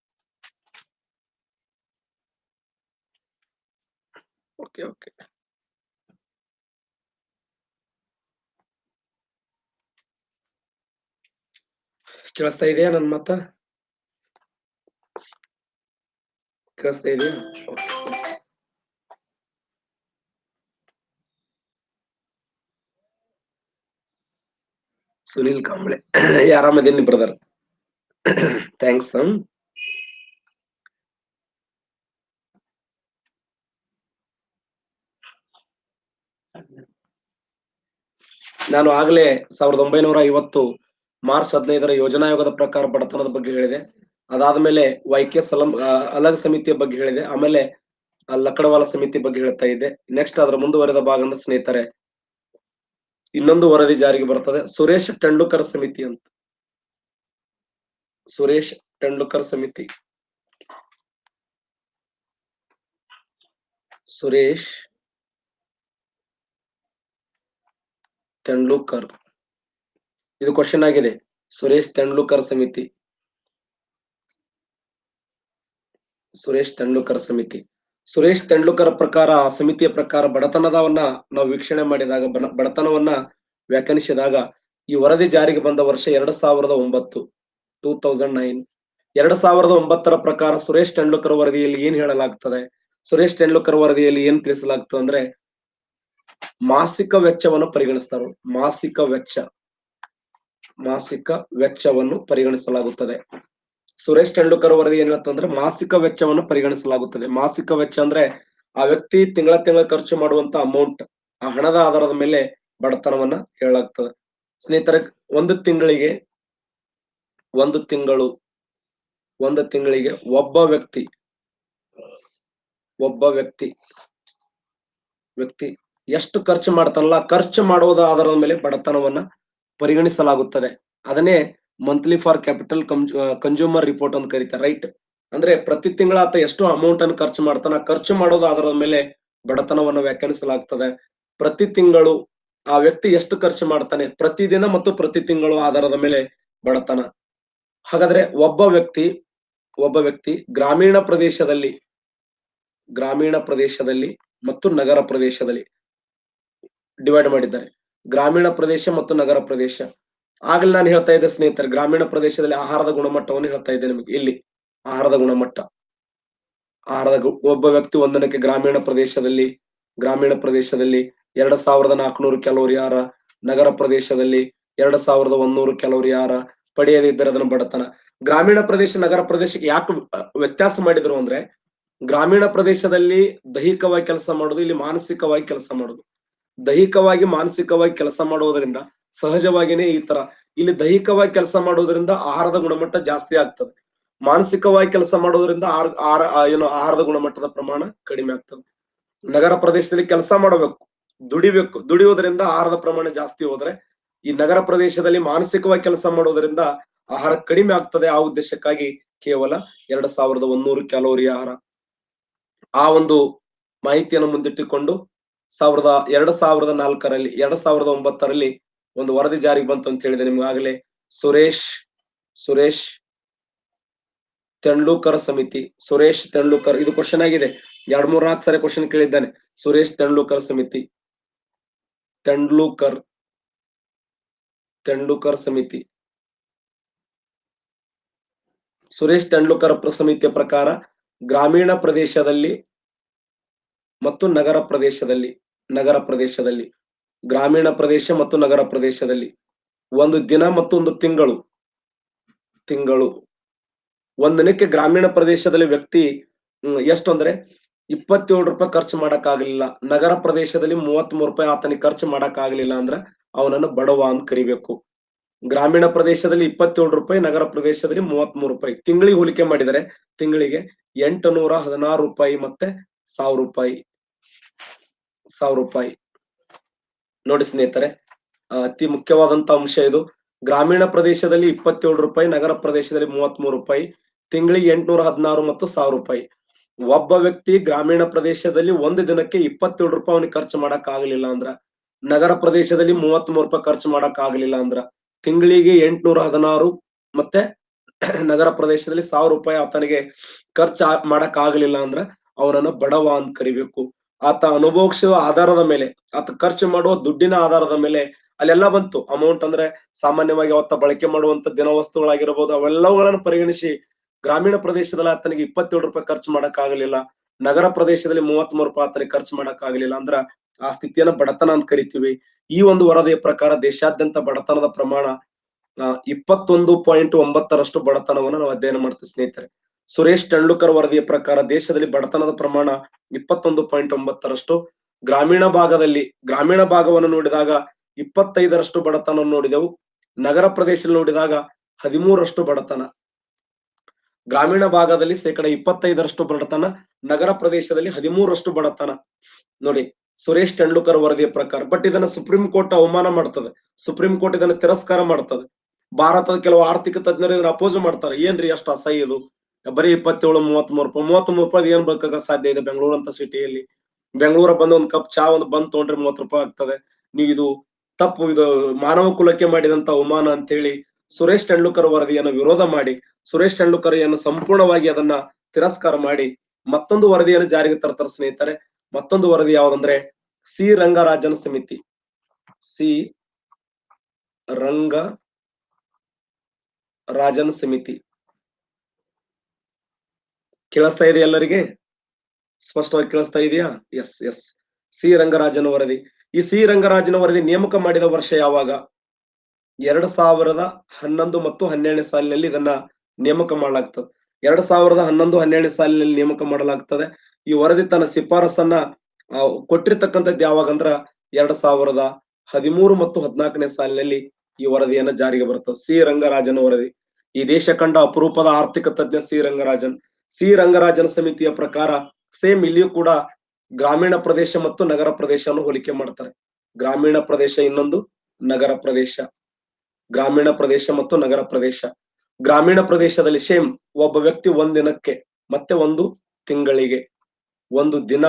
ಓಕೆ ಓಕೆ ಕೇಳಿಸ್ತಾ ಇದೆಯಾ ನನ್ನ ಮತ್ತ ಕೇಳಿಸ್ತಾ ಇದೆಯಾ Okay. ಸುನಿಲ್ ಕಾಂಬ್ಳೆ ಆರಾಮದೇನಿ ಬ್ರದರ್ ಥ್ಯಾಂಕ್ಸ್ ನಾನು ಆಗ್ಲೇ ಸಾವಿರದ ಒಂಬೈನೂರ ಐವತ್ತು ಮಾರ್ಚ್ ಹದಿನೈದರ ಯೋಜನಾ ಆಯೋಗದ ಪ್ರಕಾರ ಬಡತನದ ಬಗ್ಗೆ ಹೇಳಿದೆ ಅದಾದ್ಮೇಲೆ ವೈಕೆ ಸಲಂ ಆ, ಅಲಗ್ ಸಮಿತಿಯ ಬಗ್ಗೆ ಹೇಳಿದೆ ಆಮೇಲೆ ಆ, ಲಕ್ಕಡವಾಲ ಸಮಿತಿ ಬಗ್ಗೆ ಹೇಳ್ತಾ ಇದ್ದೆ ನೆಕ್ಸ್ಟ್ ಅದರ ಮುಂದುವರೆದ ಭಾಗ ಅಂದ್ರೆ ಸ್ನೇಹಿತರೆ ಇನ್ನೊಂದು ವರದಿ ಜಾರಿಗೆ ಬರ್ತದೆ ಸುರೇಶ್ ಟೆಂಡೂಲ್ಕರ್ ಸಮಿತಿ ಅಂತ ಸುರೇಶ್ ಟೆಂಡೂಲ್ಕರ್ ಸಮಿತಿ ಸುರೇಶ್ ತೆಂಡೂಲ್ಕರ್ ಇದು ಕ್ವಶನ್ ಆಗಿದೆ ಸುರೇಶ್ ತೆಂಡೂಲ್ಕರ್ ಸಮಿತಿ ಸುರೇಶ್ ತೆಂಡೂಲ್ಕರ್ ಸಮಿತಿ ಸುರೇಶ್ ತೆಂಡೂಲ್ಕರ್ ಪ್ರಕಾರ ಆ ಸಮಿತಿಯ ಪ್ರಕಾರ ಬಡತನದವನ್ನ ನಾವು ವೀಕ್ಷಣೆ ಮಾಡಿದಾಗ ಬಡ- ಬಡತನವನ್ನ ವ್ಯಾಖ್ಯಾನಿಸಿದಾಗ ಈ ವರದಿ ಜಾರಿಗೆ ಬಂದ ವರ್ಷ ಎರಡ್ ಸಾವಿರದ ಒಂಬತ್ತು ಟೂ ತೌಸಂಡ್ ನೈನ್ ಎರಡ್ ಸಾವಿರದ ಒಂಬತ್ತರ ಪ್ರಕಾರ ಸುರೇಶ್ ತೆಂಡೂಲ್ಕರ್ ವರದಿಯಲ್ಲಿ ಏನ್ ಹೇಳಲಾಗ್ತದೆ ಸುರೇಶ್ ತೆಂಡೂಲ್ಕರ್ ವರದಿಯಲ್ಲಿ ಏನ್ ತಿಳಿಸಲಾಗ್ತದೆ ಅಂದ್ರೆ ಮಾಸಿಕ ವೆಚ್ಚವನ್ನು ಪರಿಗಣಿಸ್ತಾರೆ ಮಾಸಿಕ ವೆಚ್ಚ ಮಾಸಿಕ ವೆಚ್ಚವನ್ನು ಪರಿಗಣಿಸಲಾಗುತ್ತದೆ ಸುರೇಶ್ ತೆಂಡೂಲ್ಕರ್ ವರದಿ ಏನ್ ಹೇಳ್ತಂದ್ರೆ ಮಾಸಿಕ ವೆಚ್ಚವನ್ನು ಪರಿಗಣಿಸಲಾಗುತ್ತದೆ ಮಾಸಿಕ ವೆಚ್ಚ ಅಂದ್ರೆ ಆ ವ್ಯಕ್ತಿ ತಿಂಗಳ ತಿಂಗಳ ಖರ್ಚು ಮಾಡುವಂತ ಅಮೌಂಟ್ ಆ ಹಣದ ಆಧಾರದ ಮೇಲೆ ಬಡತನವನ್ನ ಹೇಳಲಾಗ್ತದೆ ಸ್ನೇಹಿತರೆ ಒಂದು ತಿಂಗಳಿಗೆ ಒಂದು ತಿಂಗಳು ಒಂದು ತಿಂಗಳಿಗೆ ಒಬ್ಬ ವ್ಯಕ್ತಿ ಒಬ್ಬ ವ್ಯಕ್ತಿ ವ್ಯಕ್ತಿ ಎಷ್ಟು ಖರ್ಚು ಮಾಡ್ತಾನಲ್ಲ ಖರ್ಚು ಮಾಡುವುದ ಆಧಾರದ ಮೇಲೆ ಬಡತನವನ್ನ ಪರಿಗಣಿಸಲಾಗುತ್ತದೆ ಅದನ್ನೇ monthly for capital consumer report ಅಂತ ಕರೀತಾರೆ ರೈಟ್ ಅಂದ್ರೆ ಪ್ರತಿ ತಿಂಗಳ ಆತ ಎಷ್ಟು ಅಮೌಂಟ್ ಅನ್ನು ಖರ್ಚು ಮಾಡ್ತಾನ ಖರ್ಚು ಮಾಡೋದು ಆಧಾರದ ಮೇಲೆ ಬಡತನವನ್ನು ವ್ಯಾಖ್ಯಾನಿಸಲಾಗ್ತದೆ ಪ್ರತಿ ತಿಂಗಳು ಆ ವ್ಯಕ್ತಿ ಎಷ್ಟು ಖರ್ಚು ಮಾಡ್ತಾನೆ ಪ್ರತಿದಿನ ಮತ್ತು ಪ್ರತಿ ತಿಂಗಳು ಆಧಾರದ ಮೇಲೆ ಬಡತನ ಹಾಗಾದ್ರೆ ಒಬ್ಬ ವ್ಯಕ್ತಿ ಒಬ್ಬ ವ್ಯಕ್ತಿ ಗ್ರಾಮೀಣ ಪ್ರದೇಶದಲ್ಲಿ ಗ್ರಾಮೀಣ ಪ್ರದೇಶದಲ್ಲಿ ಮತ್ತು ನಗರ ಪ್ರದೇಶದಲ್ಲಿ ಡಿವೈಡ್ ಮಾಡಿದ್ದಾರೆ ಗ್ರಾಮೀಣ ಪ್ರದೇಶ ಮತ್ತು ನಗರ ಪ್ರದೇಶ ಆಗಲೇ ನಾನು ಹೇಳ್ತಾ ಇದ್ದೆ ಸ್ನೇಹಿತರೆ ಗ್ರಾಮೀಣ ಪ್ರದೇಶದಲ್ಲಿ ಆಹಾರದ ಗುಣಮಟ್ಟವನ್ನು ಹೇಳ್ತಾ ಇದ್ದೆ ನಿಮಗೆ ಇಲ್ಲಿ ಆಹಾರದ ಗುಣಮಟ್ಟ ಆಹಾರದ ಗು- ಒಬ್ಬ ವ್ಯಕ್ತಿ ಒಂದಿನಕ್ಕೆ ಗ್ರಾಮೀಣ ಪ್ರದೇಶದಲ್ಲಿ ಗ್ರಾಮೀಣ ಪ್ರದೇಶದಲ್ಲಿ ಎರಡ್ ಸಾವಿರದ ನಾಲ್ಕುನೂರು ಕ್ಯಾಲೋರಿ ಆಹಾರ ನಗರ ಪ್ರದೇಶದಲ್ಲಿ ಎರಡ್ ಸಾವಿರದ ಒಂದೂರು ಕ್ಯಾಲೋರಿ ಆಹಾರ ಪಡೆಯದಿದ್ದರೆ ಅದನ್ನು ಬಡತನ ಗ್ರಾಮೀಣ ಪ್ರದೇಶ ನಗರ ಪ್ರದೇಶಕ್ಕೆ ಯಾಕೆ ಅಹ್, ವ್ಯತ್ಯಾಸ ಮಾಡಿದ್ರು ಅಂದ್ರೆ ಗ್ರಾಮೀಣ ಪ್ರದೇಶದಲ್ಲಿ ದೈಹಿಕವಾಗಿ ಕೆಲಸ ಮಾಡೋದು ಇಲ್ಲಿ ಮಾನಸಿಕವಾಗಿ ಕೆಲಸ ಮಾಡೋದು ದೈಹಿಕವಾಗಿ ಮಾನಸಿಕವಾಗಿ ಕೆಲಸ ಮಾಡುವುದರಿಂದ ಸಹಜವಾಗಿನೇ ಈ ತರ ಇಲ್ಲಿ ದೈಹಿಕವಾಗಿ ಕೆಲಸ ಮಾಡುವುದರಿಂದ ಆಹಾರದ ಗುಣಮಟ್ಟ ಜಾಸ್ತಿ ಆಗ್ತದೆ ಮಾನಸಿಕವಾಗಿ ಕೆಲಸ ಮಾಡೋದ್ರಿಂದ ಆಹಾರ ಆಹಾರ ಆ, ಏನು ಆಹಾರದ ಗುಣಮಟ್ಟದ ಪ್ರಮಾಣ ಕಡಿಮೆ ಆಗ್ತದೆ ನಗರ ಪ್ರದೇಶದಲ್ಲಿ ಕೆಲಸ ಮಾಡಬೇಕು ದುಡಿಬೇಕು ದುಡಿಯೋದ್ರಿಂದ ಆಹಾರದ ಪ್ರಮಾಣ ಜಾಸ್ತಿ ಹೋದ್ರೆ ಈ ನಗರ ಪ್ರದೇಶದಲ್ಲಿ ಮಾನಸಿಕವಾಗಿ ಕೆಲಸ ಮಾಡೋದ್ರಿಂದ ಆಹಾರ ಕಡಿಮೆ ಆಗ್ತದೆ ಆ ಉದ್ದೇಶಕ್ಕಾಗಿ ಕೇವಲ ಎರಡ್ ಸಾವಿರದ ಒಂದೂರು ಕ್ಯಾಲೋರಿ ಆಹಾರ ಆ ಒಂದು ಮಾಹಿತಿಯನ್ನು ಮುಂದಿಟ್ಟುಕೊಂಡು ಸಾವಿರದ ಎರಡ್ ಸಾವಿರದ ನಾಲ್ಕರಲ್ಲಿ ಎರಡ್ ಸಾವಿರದ ಒಂಬತ್ತರಲ್ಲಿ ಒಂದು ವರದಿ ಜಾರಿಗೆ ಬಂತು ಅಂತ ಹೇಳಿದೆ ನಿಮ್ಗಾಗಲೇ ಸುರೇಶ್ ಸುರೇಶ್ ತೆಂಡೂಲ್ಕರ್ ಸಮಿತಿ ಸುರೇಶ್ ತೆಂಡೂಲ್ಕರ್ ಇದು ಕ್ವಶನ್ ಆಗಿದೆ ಎರಡ್ ಮೂರ್ ನಾಲ್ಕು ಸರಿ ಕ್ವಶನ್ ಕೇಳಿದ್ದಾನೆ ಸುರೇಶ್ ತೆಂಡೂಲ್ಕರ್ ಸಮಿತಿ ತೆಂಡೂಲ್ಕರ್ ತೆಂಡೂಲ್ಕರ್ ಸಮಿತಿ ಸುರೇಶ್ ತೆಂಡೂಲ್ಕರ್ ಪ್ರ- ಸಮಿತಿಯ ಪ್ರಕಾರ ಗ್ರಾಮೀಣ ಪ್ರದೇಶದಲ್ಲಿ ಮತ್ತು ನಗರ ಪ್ರದೇಶದಲ್ಲಿ ನಗರ ಪ್ರದೇಶದಲ್ಲಿ ಗ್ರಾಮೀಣ ಪ್ರದೇಶ ಮತ್ತು ನಗರ ಪ್ರದೇಶದಲ್ಲಿ ಒಂದು ದಿನ ಮತ್ತು ಒಂದು ತಿಂಗಳು ತಿಂಗಳು ಒಂದ್ ದಿನಕ್ಕೆ ಗ್ರಾಮೀಣ ಪ್ರದೇಶದಲ್ಲಿ ವ್ಯಕ್ತಿ ಹ್ಮ್, ಎಷ್ಟು ಅಂದ್ರೆ ಇಪ್ಪತ್ತೇಳು ರೂಪಾಯಿ ಖರ್ಚು ಮಾಡಕ್ ಆಗ್ಲಿಲ್ಲ ನಗರ ಪ್ರದೇಶದಲ್ಲಿ ಮೂವತ್ತ್ ಮೂರು ರೂಪಾಯಿ ಆತನಿಗೆ ಖರ್ಚು ಮಾಡಕ್ ಆಗ್ಲಿಲ್ಲ ಅಂದ್ರ ಅವನನ್ನು ಬಡವ ಅಂತ ಕರಿಬೇಕು ಗ್ರಾಮೀಣ ಪ್ರದೇಶದಲ್ಲಿ ಇಪ್ಪತ್ತೇಳು ರೂಪಾಯಿ ನಗರ ಪ್ರದೇಶದಲ್ಲಿ ಮೂವತ್ತ್ ಮೂರು ರೂಪಾಯಿ ತಿಂಗಳಿಗೆ ಹೋಲಿಕೆ ಮಾಡಿದರೆ ತಿಂಗಳಿಗೆ ಎಂಟು ನೂರ ಹದಿನಾರು ರೂಪಾಯಿ ಮತ್ತೆ ಸಾವಿರ ರೂಪಾಯಿ ಸಾವಿರ ರೂಪಾಯಿ ನೋಡಿ ಸ್ನೇಹಿತರೆ ಆ, ಅತಿ ಮುಖ್ಯವಾದಂತ ಅಂಶ ಇದು ಗ್ರಾಮೀಣ ಪ್ರದೇಶದಲ್ಲಿ ಇಪ್ಪತ್ತೇಳು ರೂಪಾಯಿ ನಗರ ಪ್ರದೇಶದಲ್ಲಿ ಮೂವತ್ತ್ ಮೂರು ರೂಪಾಯಿ ತಿಂಗಳಿಗೆ ಎಂಟ್ನೂರ ಹದಿನಾರು ಮತ್ತು ಸಾವಿರ ರೂಪಾಯಿ ಒಬ್ಬ ವ್ಯಕ್ತಿ ಗ್ರಾಮೀಣ ಪ್ರದೇಶದಲ್ಲಿ ಒಂದು ದಿನಕ್ಕೆ ಇಪ್ಪತ್ತೇಳು ರೂಪಾಯಿ ಅವನಿಗೆ ಖರ್ಚು ಮಾಡಕ್ ಆಗ್ಲಿಲ್ಲ ಅಂದ್ರ ನಗರ ಪ್ರದೇಶದಲ್ಲಿ ಮೂವತ್ತ್ ಮೂರು ರೂಪಾಯಿ ಖರ್ಚು ಮಾಡಕ್ ಆಗ್ಲಿಲ್ಲ ಅಂದ್ರ ತಿಂಗಳಿಗೆ ಎಂಟ್ನೂರ ಹದಿನಾರು ಮತ್ತೆ ನಗರ ಪ್ರದೇಶದಲ್ಲಿ ಸಾವಿರ ರೂಪಾಯಿ ಆತನಿಗೆ ಖರ್ಚು ಆ- ಮಾಡಕ್ ಆಗ್ಲಿಲ್ಲ ಅಂದ್ರ ಅವನನ್ನ ಬಡವ ಅಂತ ಕರಿಬೇಕು ಆತ ಅನುಭವಿಸುವ ಆಧಾರದ ಮೇಲೆ ಆತ ಖರ್ಚು ಮಾಡುವ ದುಡ್ಡಿನ ಆಧಾರದ ಮೇಲೆ ಅಲ್ಲೆಲ್ಲ ಬಂತು ಅಮೌಂಟ್ ಅಂದ್ರೆ ಸಾಮಾನ್ಯವಾಗಿ ಅವತ್ತ ಬಳಕೆ ಮಾಡುವಂತ ದಿನ ವಸ್ತುಗಳಾಗಿರಬಹುದು ಅವೆಲ್ಲವುಗಳನ್ನು ಪರಿಗಣಿಸಿ ಗ್ರಾಮೀಣ ಪ್ರದೇಶದಲ್ಲಿ ಆತನಿಗೆ ಇಪ್ಪತ್ತೇಳು ರೂಪಾಯಿ ಖರ್ಚು ಮಾಡಕ್ ಆಗಲಿಲ್ಲ ನಗರ ಪ್ರದೇಶದಲ್ಲಿ ಮೂವತ್ತ್ ಮೂರು ರೂಪಾಯಿ ಆತನಿಗೆ ಖರ್ಚು ಮಾಡಕ್ ಆಗಲಿಲ್ಲ ಅಂದ್ರ ಆ ಸ್ಥಿತಿಯನ್ನ ಬಡತನ ಅಂತ ಕರಿತೀವಿ ಈ ಒಂದು ವರದಿಯ ಪ್ರಕಾರ ದೇಶಾದ್ಯಂತ ಬಡತನದ ಪ್ರಮಾಣ ಆ, ಇಪ್ಪತ್ತೊಂದು ಪಾಯಿಂಟ್ ಒಂಬತ್ತರಷ್ಟು ಬಡತನವನ್ನು ನಾವು ಅಧ್ಯಯನ ಮಾಡ್ತೀವಿ ಸ್ನೇಹಿತರೆ ಸುರೇಶ್ ತೆಂಡೂಲ್ಕರ್ ವರದಿಯ ಪ್ರಕಾರ ದೇಶದಲ್ಲಿ ಬಡತನದ ಪ್ರಮಾಣ ಇಪ್ಪತ್ತೊಂದು ಪಾಯಿಂಟ್ ಒಂಬತ್ತರಷ್ಟು ಗ್ರಾಮೀಣ ಭಾಗದಲ್ಲಿ ಗ್ರಾಮೀಣ ಭಾಗವನ್ನು ನೋಡಿದಾಗ ಇಪ್ಪತ್ತೈದರಷ್ಟು ಬಡತನ ನೋಡಿದೆವು ನಗರ ಪ್ರದೇಶದಲ್ಲಿ ನೋಡಿದಾಗ ಹದಿಮೂರರಷ್ಟು ಬಡತನ ಗ್ರಾಮೀಣ ಭಾಗದಲ್ಲಿ ಶೇಕಡ ಇಪ್ಪತ್ತೈದರಷ್ಟು ಬಡತನ ನಗರ ಪ್ರದೇಶದಲ್ಲಿ ಹದಿಮೂರರಷ್ಟು ಬಡತನ ನೋಡಿ ಸುರೇಶ್ ತೆಂಡೂಲ್ಕರ್ ವರದಿಯ ಪ್ರಕಾರ ಬಟ್ ಇದನ್ನ ಸುಪ್ರೀಂ ಕೋರ್ಟ್ ಅವಮಾನ ಮಾಡ್ತದೆ ಸುಪ್ರೀಂ ಕೋರ್ಟ್ ಇದನ್ನ ತಿರಸ್ಕಾರ ಮಾಡ್ತದೆ ಭಾರತದ ಕೆಲವು ಆರ್ಥಿಕ ತಜ್ಞರು ಇದನ್ನ ಅಪೋಸ್ ಮಾಡ್ತಾರೆ ಏನ್ರಿ ಅಷ್ಟು ಅಸಹ್ಯ ಇದು ಬರೀ ಇಪ್ಪತ್ತೇಳು ಮೂವತ್ತ್ ಮೂರು ರೂಪಾಯಿ ಮೂವತ್ತ್ ಮೂರು ರೂಪಾಯಿ ಏನ್ ಬೇಕಾಗ ಸಾಧ್ಯ ಇದೆ ಬೆಂಗಳೂರು ಅಂತ ಸಿಟಿಯಲ್ಲಿ ಬೆಂಗಳೂರ ಬಂದು ಒಂದ್ ಕಪ್ ಚಾ ಒಂದು ಬಂದ್ ತಗೊಂಡ್ರೆ ಮೂವತ್ತು ರೂಪಾಯಿ ಆಗ್ತದೆ ನೀವು ಇದು ತಪ್ಪು ಇದು ಮಾನವ ಕುಲಕ್ಕೆ ಮಾಡಿದಂತ ಅವಮಾನ ಅಂತ ಹೇಳಿ ಸುರೇಶ್ ತೆಂಡೂಲ್ಕರ್ ವರದಿಯನ್ನು ವಿರೋಧ ಮಾಡಿ ಸುರೇಶ್ ತೆಂಡೂಲ್ಕರ್ ಅನ್ನು ಸಂಪೂರ್ಣವಾಗಿ ಅದನ್ನ ತಿರಸ್ಕಾರ ಮಾಡಿ ಮತ್ತೊಂದು ವರದಿಯನ್ನು ಜಾರಿಗೆ ತರ್ತಾರೆ ಸ್ನೇಹಿತರೆ ಮತ್ತೊಂದು ವರದಿ ಯಾವ್ದಂದ್ರೆ ಸಿ ರಂಗರಾಜನ್ ಸಮಿತಿ ಸಿ ರಂಗ ರಾಜನ್ ಸಮಿತಿ ಕೇಳಿಸ್ತಾ ಇದೆ ಎಲ್ಲರಿಗೆ ಸ್ಪಷ್ಟವಾಗಿ ಕೇಳಿಸ್ತಾ ಇದೆಯಾ ಎಸ್ ಎಸ್ ಸಿ ರಂಗರಾಜನ್ ವರದಿ ಈ ಸಿ ರಂಗರಾಜನ ವರದಿ ನೇಮಕ ಮಾಡಿದ ವರ್ಷ ಯಾವಾಗ ಎರಡ್ ಸಾವಿರದ ಹನ್ನೊಂದು ಮತ್ತು ಹನ್ನೆರಡನೇ ಸಾಲಿನಲ್ಲಿ ಇದನ್ನ ನೇಮಕ ಮಾಡಲಾಗ್ತದೆ ಎರಡ್ ಸಾವಿರದ ಹನ್ನೊಂದು ಹನ್ನೆರಡನೇ ಸಾಲಿನಲ್ಲಿ ನೇಮಕ ಮಾಡಲಾಗ್ತದೆ ಈ ವರದಿ ತನ್ನ ಶಿಫಾರಸನ್ನ ಆ, ಕೊಟ್ಟಿರ್ತಕ್ಕಂಥದ್ದು ಯಾವಾಗ ಅಂದ್ರ ಎರಡ್ ಸಾವಿರದ ಹದಿಮೂರು ಮತ್ತು ಹದಿನಾಲ್ಕನೇ ಸಾಲಿನಲ್ಲಿ ಈ ವರದಿಯನ್ನ ಜಾರಿಗೆ ಬರ್ತದೆ ಸಿ ರಂಗರಾಜನ ವರದಿ ಈ ದೇಶ ಕಂಡ ಅಪರೂಪದ ಆರ್ಥಿಕ ತಜ್ಞ ಸಿ ರಂಗರಾಜನ್ ಸಿ ರಂಗರಾಜನ್ ಸಮಿತಿಯ ಪ್ರಕಾರ ಸೇಮ್ ಇಲ್ಲಿಯೂ ಕೂಡ ಗ್ರಾಮೀಣ ಪ್ರದೇಶ ಮತ್ತು ನಗರ ಪ್ರದೇಶವನ್ನು ಹೋಲಿಕೆ ಮಾಡ್ತಾರೆ ಗ್ರಾಮೀಣ ಪ್ರದೇಶ ಇನ್ನೊಂದು ನಗರ ಪ್ರದೇಶ ಗ್ರಾಮೀಣ ಪ್ರದೇಶ ಮತ್ತು ನಗರ ಪ್ರದೇಶ ಗ್ರಾಮೀಣ ಪ್ರದೇಶದಲ್ಲಿ ಸೇಮ್ ಒಬ್ಬ ವ್ಯಕ್ತಿ ಒಂದಿನಕ್ಕೆ ಮತ್ತೆ ಒಂದು ತಿಂಗಳಿಗೆ ಒಂದು ದಿನ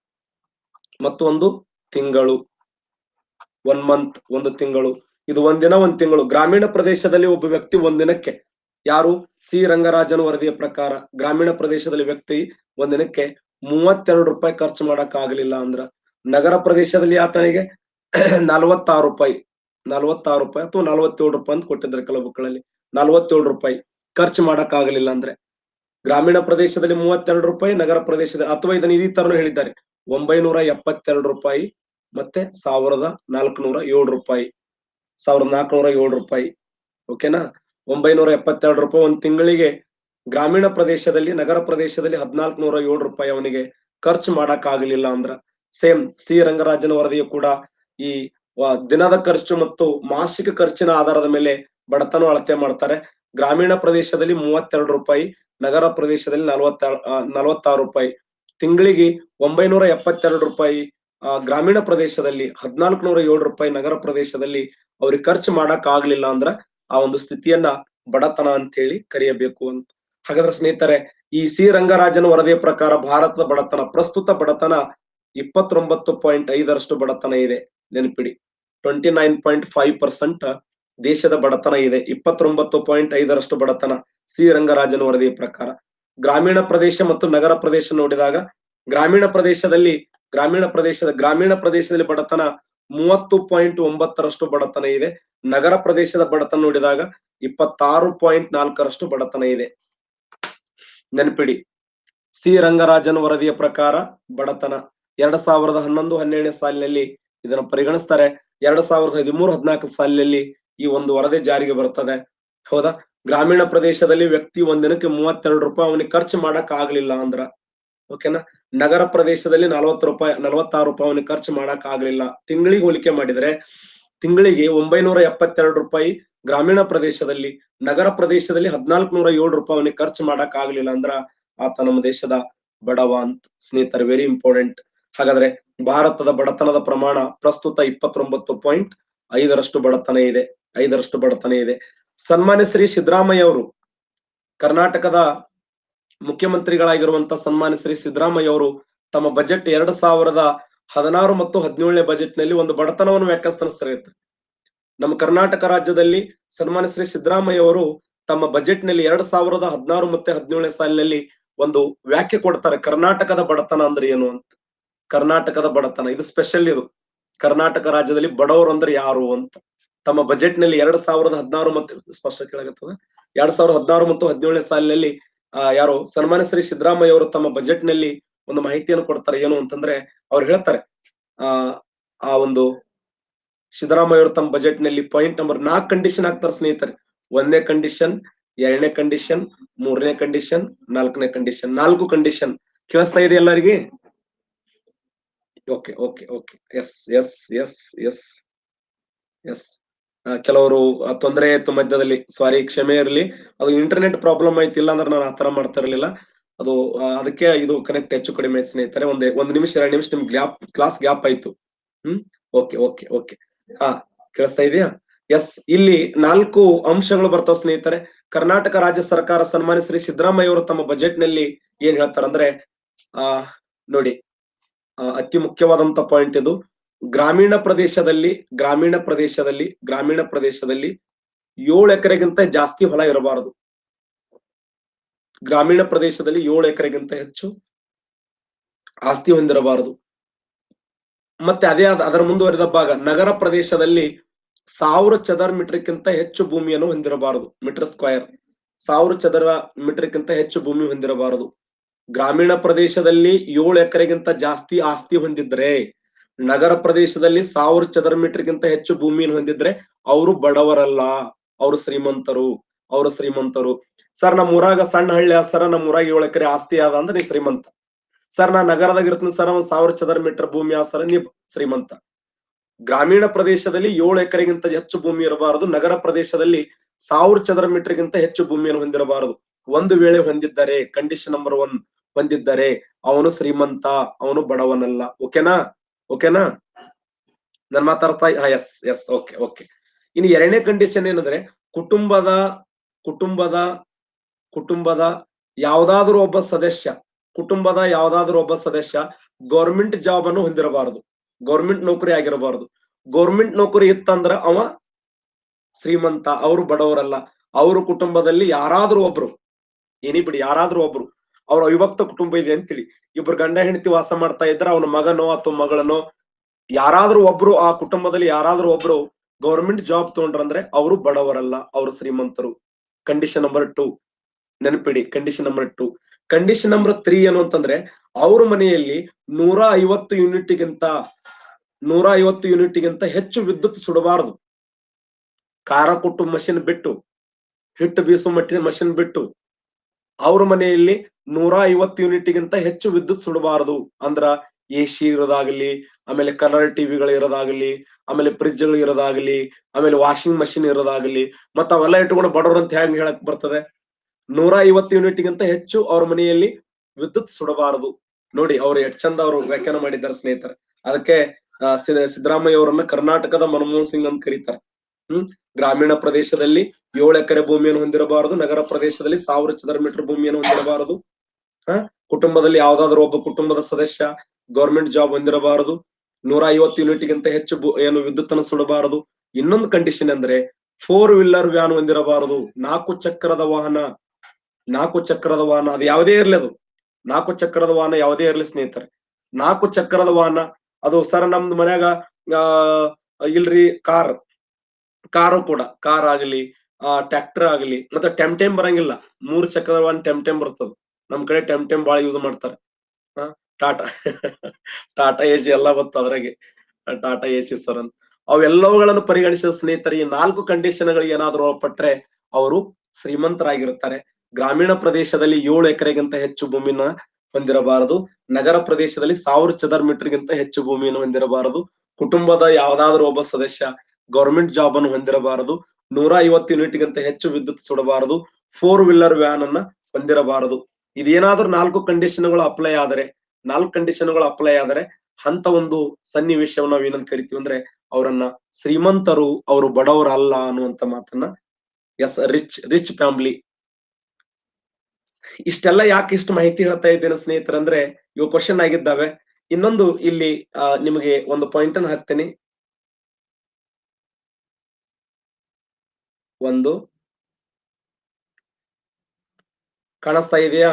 ಮತ್ತು ಒಂದು ತಿಂಗಳು ಒನ್ ಮಂತ್ ಒಂದು ತಿಂಗಳು ಇದು ಒಂದಿನ ಒಂದ್ ತಿಂಗಳು ಗ್ರಾಮೀಣ ಪ್ರದೇಶದಲ್ಲಿ ಒಬ್ಬ ವ್ಯಕ್ತಿ ಒಂದಿನಕ್ಕೆ ಯಾರು ಸಿ ರಂಗರಾಜನ್ ವರದಿಯ ಪ್ರಕಾರ ಗ್ರಾಮೀಣ ಪ್ರದೇಶದಲ್ಲಿ ವ್ಯಕ್ತಿ ಒಂದಿನಕ್ಕೆ ಮೂವತ್ತೆರಡು ರೂಪಾಯಿ ಖರ್ಚು ಮಾಡಕ್ ಆಗ್ಲಿಲ್ಲ ಅಂದ್ರ ನಗರ ಪ್ರದೇಶದಲ್ಲಿ ಆತನಿಗೆ ನಲವತ್ತಾರು ರೂಪಾಯಿ ನಲವತ್ತಾರು ರೂಪಾಯಿ ಅಥವಾ ನಲವತ್ತೇಳು ರೂಪಾಯಿ ಅಂತ ಕೊಟ್ಟಿದ್ದಾರೆ ಕೆಲವು ಬುಕ್ಗಳಲ್ಲಿ ನಲವತ್ತೇಳು ರೂಪಾಯಿ ಖರ್ಚು ಮಾಡಕ್ ಆಗಲಿಲ್ಲ ಅಂದ್ರೆ ಗ್ರಾಮೀಣ ಪ್ರದೇಶದಲ್ಲಿ ಮೂವತ್ತೆರಡು ರೂಪಾಯಿ ನಗರ ಪ್ರದೇಶದಲ್ಲಿ ಅಥವಾ ಇದನ್ನ ಈ ತರನು ಹೇಳಿದ್ದಾರೆ ಒಂಬೈನೂರ ಎಪ್ಪತ್ತೆರಡು ರೂಪಾಯಿ ಮತ್ತೆ ಸಾವಿರದ ನಾಲ್ಕುನೂರ ಏಳು ರೂಪಾಯಿ ಸಾವಿರದ ನಾಲ್ಕುನೂರ ಏಳು ರೂಪಾಯಿ ಓಕೆನಾ ಒಂಬೈನೂರ ಎಪ್ಪತ್ತೆರಡು ರೂಪಾಯಿ ಒಂದ್ ತಿಂಗಳಿಗೆ ಗ್ರಾಮೀಣ ಪ್ರದೇಶದಲ್ಲಿ ನಗರ ಪ್ರದೇಶದಲ್ಲಿ ಹದಿನಾಲ್ಕು ನೂರ ಏಳು ರೂಪಾಯಿ ಅವನಿಗೆ ಖರ್ಚು ಮಾಡಕ್ ಆಗಲಿಲ್ಲ ಅಂದ್ರ ಸೇಮ್ ಸಿ ರಂಗರಾಜನ ವರದಿಯು ಕೂಡ ಈ ವ- ದಿನದ ಖರ್ಚು ಮತ್ತು ಮಾಸಿಕ ಖರ್ಚಿನ ಆಧಾರದ ಮೇಲೆ ಬಡತನ ಅಳತೆ ಮಾಡ್ತಾರೆ ಗ್ರಾಮೀಣ ಪ್ರದೇಶದಲ್ಲಿ ಮೂವತ್ತೆರಡು ರೂಪಾಯಿ ನಗರ ಪ್ರದೇಶದಲ್ಲಿ ನಲವತ್ತ ನಲವತ್ತಾರು ರೂಪಾಯಿ ತಿಂಗಳಿಗೆ ಒಂಬೈನೂರ ಎಪ್ಪತ್ತೆರಡು ರೂಪಾಯಿ ಆ ಗ್ರಾಮೀಣ ಪ್ರದೇಶದಲ್ಲಿ ಹದಿನಾಲ್ಕು ನೂರ ಏಳು ರೂಪಾಯಿ ನಗರ ಪ್ರದೇಶದಲ್ಲಿ ಅವ್ರಿಗೆ ಖರ್ಚು ಮಾಡಕ್ ಆಗ್ಲಿಲ್ಲ ಅಂದ್ರ ಆ ಒಂದು ಸ್ಥಿತಿಯನ್ನ ಬಡತನ ಅಂತ ಹೇಳಿ ಕರೆಯಬೇಕು ಅಂತ ಹಾಗಾದ್ರೆ ಸ್ನೇಹಿತರೆ ಈ ಸಿ ರಂಗರಾಜನ ವರದಿಯ ಪ್ರಕಾರ ಭಾರತದ ಬಡತನ ಪ್ರಸ್ತುತ ಬಡತನ ಇಪ್ಪತ್ತೊಂಬತ್ತು ಪಾಯಿಂಟ್ ಐದರಷ್ಟು ಬಡತನ ಇದೆ ನೆನಪಿಡಿ twenty nine point five percent ದೇಶದ ಬಡತನ ಇದೆ ಇಪ್ಪತ್ತೊಂಬತ್ತು ಪಾಯಿಂಟ್ ಐದರಷ್ಟು ಬಡತನ ಸಿ ರಂಗರಾಜನ ವರದಿಯ ಪ್ರಕಾರ ಗ್ರಾಮೀಣ ಪ್ರದೇಶ ಮತ್ತು ನಗರ ಪ್ರದೇಶ ನೋಡಿದಾಗ ಗ್ರಾಮೀಣ ಪ್ರದೇಶದಲ್ಲಿ ಗ್ರಾಮೀಣ ಪ್ರದೇಶದ ಗ್ರಾಮೀಣ ಪ್ರದೇಶದಲ್ಲಿ ಬಡತನ ಮೂವತ್ತು ಪಾಯಿಂಟ್ ಒಂಬತ್ತರಷ್ಟು ಬಡತನ ಇದೆ ನಗರ ಪ್ರದೇಶದ ಬಡತನ ನೋಡಿದಾಗ ಇಪ್ಪತ್ತಾರು ಪಾಯಿಂಟ್ ನಾಲ್ಕರಷ್ಟು ಬಡತನ ಇದೆ ನೆನಪಿಡಿ ಸಿ ರಂಗರಾಜನ್ ವರದಿಯ ಪ್ರಕಾರ ಬಡತನ ಎರಡ್ ಸಾವಿರದ ಹನ್ನೊಂದು ಹನ್ನೆರಡನೇ ಸಾಲಿನಲ್ಲಿ ಇದನ್ನು ಪರಿಗಣಿಸ್ತಾರೆ ಎರಡ್ ಸಾವಿರದ ಹದಿಮೂರು ಹದಿನಾಲ್ಕು ಸಾಲಿನಲ್ಲಿ ಈ ಒಂದು ವರದಿ ಜಾರಿಗೆ ಬರ್ತದೆ ಹೌದಾ ಗ್ರಾಮೀಣ ಪ್ರದೇಶದಲ್ಲಿ ವ್ಯಕ್ತಿ ಒಂದಿನಕ್ಕೆ ಮೂವತ್ತೆರಡು ರೂಪಾಯಿ ಅವನಿಗೆ ಖರ್ಚು ಮಾಡಕ್ ಆಗ್ಲಿಲ್ಲ ಅಂದ್ರ ಓಕೆನಾ ನಗರ ಪ್ರದೇಶದಲ್ಲಿ ನಲವತ್ತು ರೂಪಾಯಿ ನಲವತ್ತಾರು ರೂಪಾಯಿ ಅವನಿಗೆ ಖರ್ಚು ಮಾಡಕ್ ಆಗ್ಲಿಲ್ಲ ತಿಂಗಳಿಗೆ ಹೋಲಿಕೆ ಮಾಡಿದ್ರೆ ತಿಂಗಳಿಗೆ ಒಂಬೈನೂರ ಎಪ್ಪತ್ತೆರಡು ರೂಪಾಯಿ ಗ್ರಾಮೀಣ ಪ್ರದೇಶದಲ್ಲಿ ನಗರ ಪ್ರದೇಶದಲ್ಲಿ ಹದಿನಾಲ್ಕು ನೂರ ಏಳು ರೂಪಾಯಿ ಅವನಿಗೆ ಖರ್ಚು ಮಾಡಕ್ ಆಗ್ಲಿಲ್ಲ ಅಂದ್ರ ಆತ ನಮ್ಮ ದೇಶದ ಬಡವ ಅಂತ ಸ್ನೇಹಿತರೆ ವೆರಿ ಇಂಪಾರ್ಟೆಂಟ್ ಹಾಗಾದ್ರೆ ಭಾರತದ ಬಡತನದ ಪ್ರಮಾಣ ಪ್ರಸ್ತುತ ಇಪ್ಪತ್ತೊಂಬತ್ತು ಪಾಯಿಂಟ್ ಐದರಷ್ಟು ಬಡತನ ಇದೆ ಐದರಷ್ಟು ಬಡತನ ಇದೆ ಸನ್ಮಾನ್ಯ ಶ್ರೀ ಸಿದ್ದರಾಮಯ್ಯ ಅವರು ಕರ್ನಾಟಕದ ಮುಖ್ಯಮಂತ್ರಿಗಳಾಗಿರುವಂತ ಸನ್ಮಾನ್ಯ ಶ್ರೀ ಸಿದ್ದರಾಮಯ್ಯ ಅವರು ತಮ್ಮ ಬಜೆಟ್ ಎರಡ್ ಸಾವಿರದ ಹದಿನಾರು ಮತ್ತು ಹದಿನೇಳನೇ ಬಜೆಟ್ ನಲ್ಲಿ ಒಂದು ಬಡತನವನ್ನು ವ್ಯಾಖ್ಯಾನಿಸ್ತಾರೆ ನಮ್ಮ ಕರ್ನಾಟಕ ರಾಜ್ಯದಲ್ಲಿ ಸನ್ಮಾನ್ಯ ಶ್ರೀ ಸಿದ್ದರಾಮಯ್ಯ ಅವರು ತಮ್ಮ ಬಜೆಟ್ ನಲ್ಲಿ ಎರಡ್ ಸಾವಿರದ ಹದಿನಾರು ಮತ್ತೆ ಹದಿನೇಳನೇ ಸಾಲಿನಲ್ಲಿ ಒಂದು ವ್ಯಾಖ್ಯೆ ಕೊಡ್ತಾರೆ ಕರ್ನಾಟಕದ ಬಡತನ ಅಂದ್ರೆ ಏನು ಅಂತ ಕರ್ನಾಟಕದ ಬಡತನ ಇದು ಸ್ಪೆಷಲ್ ಇದು ಕರ್ನಾಟಕ ರಾಜ್ಯದಲ್ಲಿ ಬಡವರು ಅಂದ್ರೆ ಯಾರು ಅಂತ ತಮ್ಮ ಬಜೆಟ್ ನಲ್ಲಿ ಎರಡ್ ಸಾವಿರದ ಹದಿನಾರು ಮತ್ತೆ ಸ್ಪಷ್ಟ ಕೇಳಾಗತ್ತದ ಎರಡ್ ಸಾವಿರದ ಹದಿನಾರು ಮತ್ತು ಹದಿನೇಳನೇ ಸಾಲಿನಲ್ಲಿ ಆ ಯಾರು ಸನ್ಮಾನ್ಯ ಶ್ರೀ ಸಿದ್ದರಾಮಯ್ಯ ಅವರು ತಮ್ಮ ಬಜೆಟ್ ನಲ್ಲಿ ಒಂದು ಮಾಹಿತಿಯನ್ನು ಕೊಡ್ತಾರೆ ಏನು ಅಂತಂದ್ರೆ ಅವ್ರು ಹೇಳ್ತಾರೆ ಆ ಆ ಒಂದು ಸಿದ್ದರಾಮಯ್ಯ ಅವರು ತಮ್ಮ ಬಜೆಟ್ ನಲ್ಲಿ ಪಾಯಿಂಟ್ ನಂಬರ್ ನಾಲ್ಕು ಕಂಡೀಷನ್ ಹಾಕ್ತಾರೆ ಸ್ನೇಹಿತರೆ ಒಂದನೇ ಕಂಡೀಷನ್ ಎರಡನೇ ಕಂಡೀಷನ್ ಮೂರನೇ ಕಂಡೀಷನ್ ನಾಲ್ಕನೇ ಕಂಡೀಷನ್ ನಾಲ್ಕು ಕಂಡೀಷನ್ ಕೇಳಿಸ್ತಾ ಇದೆ ಎಲ್ಲರಿಗೆ okay okay okay yes yes yes yes yes ಕೆಲವರು ಆ, ತೊಂದರೆ ಆಯ್ತು ಮಧ್ಯದಲ್ಲಿ ಸಾರಿ ಕ್ಷಮೆ ಇರಲಿ ಅದು ಇಂಟರ್ನೆಟ್ ಪ್ರಾಬ್ಲಮ್ ಆಯ್ತು ಇಲ್ಲ ಅಂದ್ರೆ ನಾನು ಆತರ ಮಾಡ್ತಾ ಇರಲಿಲ್ಲ ಅದು ಆ, ಅದಕ್ಕೆ ಇದು ಕನೆಕ್ಟ್ ಹೆಚ್ಚು ಕಡಿಮೆ ಆಯ್ತು ಸ್ನೇಹಿತರೆ ಒಂದ್ ಒಂದ್ ನಿಮಿಷ ಎರಡು ನಿಮಿಷ ನಿಮ್ ಗ್ಯಾಪ್ ಕ್ಲಾಸ್ ಗ್ಯಾಪ್ ಆಯ್ತು ಹ್ಮ್ ಓಕೆ ಓಕೆ ಓಕೆ ಹಾ ಕೇಳಿಸ್ತಾ ಇದೆಯಾ ಎಸ್ ಇಲ್ಲಿ ನಾಲ್ಕು ಅಂಶಗಳು ಬರ್ತಾವ ಸ್ನೇಹಿತರೆ ಕರ್ನಾಟಕ ರಾಜ್ಯ ಸರ್ಕಾರ ಸನ್ಮಾನ್ಯ ಶ್ರೀ ಸಿದ್ದರಾಮಯ್ಯ ಅವರು ತಮ್ಮ ಬಜೆಟ್ ನಲ್ಲಿ ಏನ್ ಹೇಳ್ತಾರಂದ್ರೆ ಆ ನೋಡಿ ಆ, ಅತಿ ಮುಖ್ಯವಾದಂತ ಪಾಯಿಂಟ್ ಇದು ಗ್ರಾಮೀಣ ಪ್ರದೇಶದಲ್ಲಿ ಗ್ರಾಮೀಣ ಪ್ರದೇಶದಲ್ಲಿ ಗ್ರಾಮೀಣ ಪ್ರದೇಶದಲ್ಲಿ ಏಳು ಎಕರೆಗಿಂತ ಜಾಸ್ತಿ ಹೊಲ ಇರಬಾರದು ಗ್ರಾಮೀಣ ಪ್ರದೇಶದಲ್ಲಿ ಏಳು ಎಕರೆಗಿಂತ ಹೆಚ್ಚು ಆಸ್ತಿ ಹೊಂದಿರಬಾರದು ಮತ್ತೆ ಅದೇ ಆದ ಅದರ ಮುಂದುವರಿದ ಭಾಗ ನಗರ ಪ್ರದೇಶದಲ್ಲಿ ಸಾವಿರ ಚದರ ಮೀಟರ್ಕ್ಕಿಂತ ಹೆಚ್ಚು ಭೂಮಿಯನ್ನು ಹೊಂದಿರಬಾರದು ಮೀಟರ್ ಸ್ಕ್ವಯರ್ ಸಾವಿರ ಚದರ ಮೀಟರ್ಕ್ಕಿಂತ ಹೆಚ್ಚು ಭೂಮಿ ಹೊಂದಿರಬಾರದು ಗ್ರಾಮೀಣ ಪ್ರದೇಶದಲ್ಲಿ ಏಳು ಎಕರೆಗಿಂತ ಜಾಸ್ತಿ ಆಸ್ತಿ ಹೊಂದಿದ್ರೆ ನಗರ ಪ್ರದೇಶದಲ್ಲಿ ಸಾವಿರ ಚದರ ಮೀಟರ್ಗಿಂತ ಹೆಚ್ಚು ಭೂಮಿಯನ್ನು ಹೊಂದಿದ್ರೆ ಅವರು ಬಡವರಲ್ಲ ಅವರು ಶ್ರೀಮಂತರು ಅವರು ಶ್ರೀಮಂತರು ಸರ್ ನಮ್ಮ ಊರಾಗ ಸಣ್ಣ ಹಳ್ಳಿ ಆ ಸರ ನಮ್ಮ ಊರಾಗ ಏಳು ಎಕರೆ ಆಸ್ತಿ ಆದ ಅಂದ್ರೆ ನೀ ಶ್ರೀಮಂತ ಸರ್ ನಾ ನಗರದಾಗ ಇರ್ತೀನಿ ಸರ್ ಒಂದ್ ಸಾವಿರ ಚದರ ಮೀಟರ್ ಭೂಮಿ ಆ ಸರ ನೀ ಶ್ರೀಮಂತ ಗ್ರಾಮೀಣ ಪ್ರದೇಶದಲ್ಲಿ ಏಳು ಎಕರೆಗಿಂತ ಹೆಚ್ಚು ಭೂಮಿ ಇರಬಾರದು ನಗರ ಪ್ರದೇಶದಲ್ಲಿ ಸಾವಿರ ಚದರ ಮೀಟರ್ಗಿಂತ ಹೆಚ್ಚು ಭೂಮಿಯನ್ನು ಹೊಂದಿರಬಾರದು ಒಂದು ವೇಳೆ ಹೊಂದಿದ್ದರೆ ಕಂಡೀಷನ್ ನಂಬರ್ ಒನ್ ಹೊಂದಿದ್ದರೆ ಅವನು ಶ್ರೀಮಂತ ಅವನು ಬಡವನಲ್ಲ ಓಕೆನಾ ಓಕೆನಾ ನನ್ ಮಾತಾಡ್ತಾ ಎಸ್ ಎಸ್ ಓಕೆ ಓಕೆ ಇನ್ನು ಎರಡನೇ ಕಂಡೀಷನ್ ಏನಂದ್ರೆ ಕುಟುಂಬದ ಕುಟುಂಬದ ಕುಟುಂಬದ ಯಾವ್ದಾದ್ರು ಒಬ್ಬ ಸದಸ್ಯ ಕುಟುಂಬದ ಯಾವ್ದಾದ್ರು ಒಬ್ಬ ಸದಸ್ಯ ಗೌರ್ಮೆಂಟ್ ಜಾಬ್ ಅನ್ನು ಹೊಂದಿರಬಾರದು ಗೌರ್ಮೆಂಟ್ ನೌಕರಿ ಆಗಿರಬಾರದು ಗೌರ್ಮೆಂಟ್ ನೌಕರಿ ಇತ್ತಂದ್ರ ಅವ ಶ್ರೀಮಂತ ಅವರು ಬಡವರಲ್ಲ ಅವ್ರ ಕುಟುಂಬದಲ್ಲಿ ಯಾರಾದ್ರೂ ಒಬ್ರು ಏನಿ ಬಿಡಿ ಯಾರಾದ್ರೂ ಒಬ್ರು ಅವ್ರ ಅವಿಭಕ್ತ ಕುಟುಂಬ ಇದೆ ಅಂತೇಳಿ ಇಬ್ರು ಗಂಡ ಹೆಂಡತಿ ವಾಸ ಮಾಡ್ತಾ ಇದ್ರ ಅವನ ಮಗನೋ ಅಥವಾ ಮಗಳನೋ ಯಾರಾದ್ರೂ ಒಬ್ರು ಆ ಕುಟುಂಬದಲ್ಲಿ ಯಾರಾದ್ರೂ ಒಬ್ರು ಗೌರ್ಮೆಂಟ್ ಜಾಬ್ ತಗೊಂಡ್ರಂದ್ರೆ ಅವರು ಬಡವರಲ್ಲ ಅವರು ಶ್ರೀಮಂತರು ಕಂಡೀಷನ್ ನಂಬರ್ ಟು ನೆನಪಿಡಿ condition number two condition number three ಏನು ಅಂತಂದ್ರೆ ಅವ್ರ ಮನೆಯಲ್ಲಿ ನೂರ ಐವತ್ತು ಯೂನಿಟ್ಗಿಂತ ನೂರ ಐವತ್ತು ಯೂನಿಟ್ಗಿಂತ ಹೆಚ್ಚು ವಿದ್ಯುತ್ ಸುಡಬಾರದು ಖಾರ ಕುಟ್ಟು ಮಷಿನ್ ಬಿಟ್ಟು ಹಿಟ್ಟು ಬೀಸು ಮಟ್ಟಿ ಮಷಿನ್ ಬಿಟ್ಟು ಅವ್ರ ಮನೆಯಲ್ಲಿ ನೂರ ಐವತ್ತು ಯೂನಿಟ್ಗಿಂತ ಹೆಚ್ಚು ವಿದ್ಯುತ್ ಸುಡಬಾರದು ಅಂದ್ರ ಎ ಸಿ ಇರೋದಾಗ್ಲಿ ಆಮೇಲೆ ಕಲರ್ ಟಿವಿಗಳು ಇರೋದಾಗ್ಲಿ ಆಮೇಲೆ ಫ್ರಿಜ್ ಗಳು ಇರೋದಾಗ್ಲಿ ಆಮೇಲೆ ವಾಷಿಂಗ್ ಮಷಿನ್ ಇರೋದಾಗ್ಲಿ ಮತ್ತ ಅವೆಲ್ಲ ಇಟ್ಕೊಂಡು ಬಡವ್ರು ಅಂತ ಹೆಂಗ್ ಹೇಳಕ್ ಬರ್ತದೆ ನೂರ ಐವತ್ತು ಯೂನಿಟ್ಗಿಂತ ಹೆಚ್ಚು ಅವ್ರ ಮನೆಯಲ್ಲಿ ವಿದ್ಯುತ್ ಸುಡಬಾರದು ನೋಡಿ ಅವ್ರು ಎಷ್ಟ್ ಚಂದ ಅವರು ವ್ಯಾಖ್ಯಾನ ಮಾಡಿದ್ದಾರೆ ಸ್ನೇಹಿತರೆ ಅದಕ್ಕೆ ಆ, ಸಿ- ಸಿದ್ದರಾಮಯ್ಯ ಅವರನ್ನ ಕರ್ನಾಟಕದ ಮನಮೋಹನ್ ಸಿಂಗ್ ಅಂತ ಕರೀತಾರೆ ಹ್ಮ್ ಗ್ರಾಮೀಣ ಪ್ರದೇಶದಲ್ಲಿ ಏಳು ಎಕರೆ ಭೂಮಿಯನ್ನು ಹೊಂದಿರಬಾರದು ನಗರ ಪ್ರದೇಶದಲ್ಲಿ ಸಾವಿರ ಚದರ ಮೀಟರ್ ಭೂಮಿಯನ್ನು ಹೊಂದಿರಬಾರದು ಹ ಕುಟುಂಬದಲ್ಲಿ ಯಾವ್ದಾದ್ರು ಒಬ್ಬ ಕುಟುಂಬದ ಸದಸ್ಯ ಗೌರ್ಮೆಂಟ್ ಜಾಬ್ ಹೊಂದಿರಬಾರದು ನೂರ ಐವತ್ತು ಯೂನಿಟ್ಗಿಂತ ಹೆಚ್ಚು ಭೂ- ಏನು ವಿದ್ಯುತ್ ಅನ್ನು ಸುಡಬಾರದು ಇನ್ನೊಂದು ಕಂಡೀಷನ್ ಅಂದ್ರೆ ಫೋರ್ ವೀಲರ್ ವ್ಯಾನ್ ಹೊಂದಿರಬಾರದು ನಾಲ್ಕು ಚಕ್ರದ ವಾಹನ ನಾಲ್ಕು ಚಕ್ರದ ವಾಹನ ಅದು ಯಾವುದೇ ಇರ್ಲಿ ಅದು ನಾಲ್ಕು ಚಕ್ರದ ವಾಹನ ಯಾವುದೇ ಇರ್ಲಿ ಸ್ನೇಹಿತರೆ ನಾಲ್ಕು ಚಕ್ರದ ವಾಹನ ಅದು ಸರ್ ನಮ್ದು ಮನ್ಯಾಗ ಆ ಇಲ್ರಿ ಕಾರ್ ಕಾರು ಕೂಡ ಕಾರ್ ಆಗಲಿ ಆ ಟ್ರ್ಯಾಕ್ಟರ್ ಆಗಲಿ ಮತ್ತೆ ಟೆಮ್ ಟೆಮ್ ಬರಂಗಿಲ್ಲ ಮೂರು ಚಕ್ರದ ವಾಹನ ಟೆಮ್ ಟೆಮ್ ಬರ್ತದ ನಮ್ ಕಡೆ ಟೆಮ್ ಟೆಮ್ ಬಾಳ ಯೂಸ್ ಮಾಡ್ತಾರೆ ಹಾ ಟಾಟಾ ಟಾಟಾ ಎ ಸಿ ಎಲ್ಲ ಬತ್ತು ಅದ್ರಾಗೆ ಟಾಟಾ ಎ ಸಿ ಸರ್ ಅಂತ ಅವೆಲ್ಲವುಗಳನ್ನು ಪರಿಗಣಿಸಿದ ಸ್ನೇಹಿತರೆ ಈ ನಾಲ್ಕು ಕಂಡೀಷನ್ಗಳಿಗೆ ಏನಾದ್ರು ಒಳಪಟ್ರೆ ಅವರು ಶ್ರೀಮಂತರಾಗಿರುತ್ತಾರೆ ಗ್ರಾಮೀಣ ಪ್ರದೇಶದಲ್ಲಿ ಏಳು ಎಕರೆಗಿಂತ ಹೆಚ್ಚು ಭೂಮಿನ ಹೊಂದಿರಬಾರದು ನಗರ ಪ್ರದೇಶದಲ್ಲಿ ಸಾವಿರ ಚದರ್ ಮೀಟರ್ಗಿಂತ ಹೆಚ್ಚು ಭೂಮಿಯನ್ನು ಹೊಂದಿರಬಾರದು ಕುಟುಂಬದ ಯಾವ್ದಾದ್ರು ಒಬ್ಬ ಸದಸ್ಯ ಗೌರ್ಮೆಂಟ್ ಜಾಬ್ ಅನ್ನು ಹೊಂದಿರಬಾರದು ನೂರ ಐವತ್ತು ಯೂನಿಟ್ಗಿಂತ ಹೆಚ್ಚು ವಿದ್ಯುತ್ ಸುಡಬಾರದು ಫೋರ್ ವೀಲರ್ ವ್ಯಾನ್ ಅನ್ನ ಹೊಂದಿರಬಾರದು ಇದೇನಾದ್ರೂ ನಾಲ್ಕು ಕಂಡೀಷನ್ಗಳು ಅಪ್ಲೈ ಆದರೆ ನಾಲ್ಕು ಕಂಡೀಷನ್ಗಳು ಅಪ್ಲೈ ಆದರೆ ಅಂತ ಒಂದು ಸನ್ನಿವೇಶವನ್ನು ನಾವು ಏನಂತ ಕರಿತೀವಿ ಅಂದ್ರೆ ಅವರನ್ನ ಶ್ರೀಮಂತರು ಅವರು ಬಡವರು ಅಲ್ಲ ಅನ್ನುವಂತ ಮಾತನ್ನ ಎಸ್ ರಿಚ್ ರಿಚ್ ಫ್ಯಾಮಿಲಿ ಇಷ್ಟೆಲ್ಲ ಯಾಕೆ ಇಷ್ಟು ಮಾಹಿತಿ ಹೇಳ್ತಾ ಇದ್ದೇನೆ ಸ್ನೇಹಿತರಂದ್ರೆ ಇವು ಕ್ವಶನ್ ಆಗಿದ್ದಾವೆ ಇನ್ನೊಂದು ಇಲ್ಲಿ ಆ, ನಿಮಗೆ ಒಂದು ಪಾಯಿಂಟ್ ಅನ್ನು ಹಾಕ್ತೇನೆ ಒಂದು ಕಾಣಿಸ್ತಾ ಇದೆಯಾ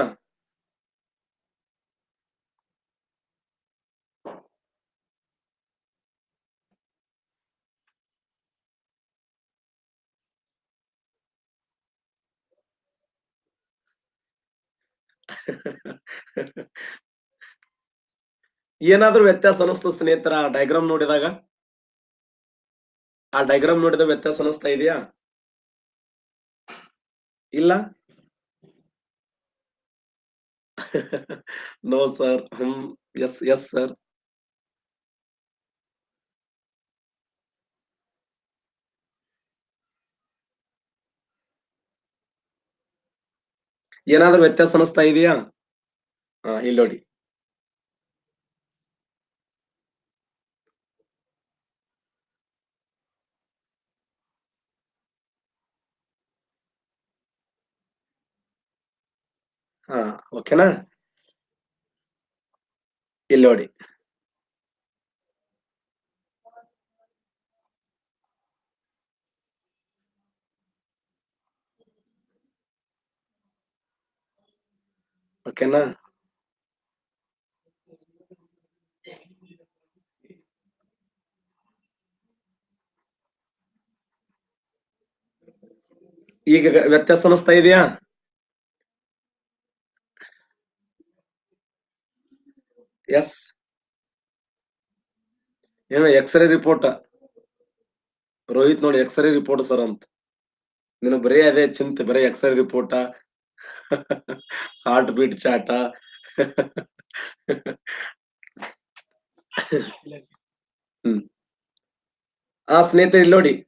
ಏನಾದ್ರೂ ವ್ಯತ್ಯಾಸ ಅನಿಸ್ತು ಸ್ನೇಹಿತರ ಆ ಡೈಗ್ರಾಮ್ ನೋಡಿದಾಗ ಆ ಡೈಗ್ರಾಮ್ ನೋಡಿದ ವ್ಯತ್ಯಾಸ ಅನಿಸ್ತಾ ಇದೆಯಾ ಇಲ್ಲ no sir hmm yes yes sir ಏನಾದ್ರೂ ವ್ಯತ್ಯಾಸ ಅನಿಸ್ತಾ ಇದೆಯಾ ಹಾ ಇಲ್ಲಿ ನೋಡಿ ಹಾ ಓಕೆನಾ ಇಲ್ಲಿ ನೋಡಿ ಓಕೆನಾ ಈಗ ವ್ಯತ್ಯಾಸ ಅನಿಸ್ತಾ ಇದೆಯಾ ಎಸ್ ಏನೋ ಎಕ್ಸ್ರೇ ರಿಪೋರ್ಟ್ ರೋಹಿತ್ ನೋಡಿ ಎಕ್ಸ್ರೇ ರಿಪೋರ್ಟ್ ಸರ್ ಅಂತ ನಿನಗ್ ಬರೀ ಅದೇ ಚಿಂತೆ ಬರೀ x ray report heart beat chart ಹ್ಮ್ ಆ ಸ್ನೇಹಿತರೆ ಇಲ್ಲಿ ನೋಡಿ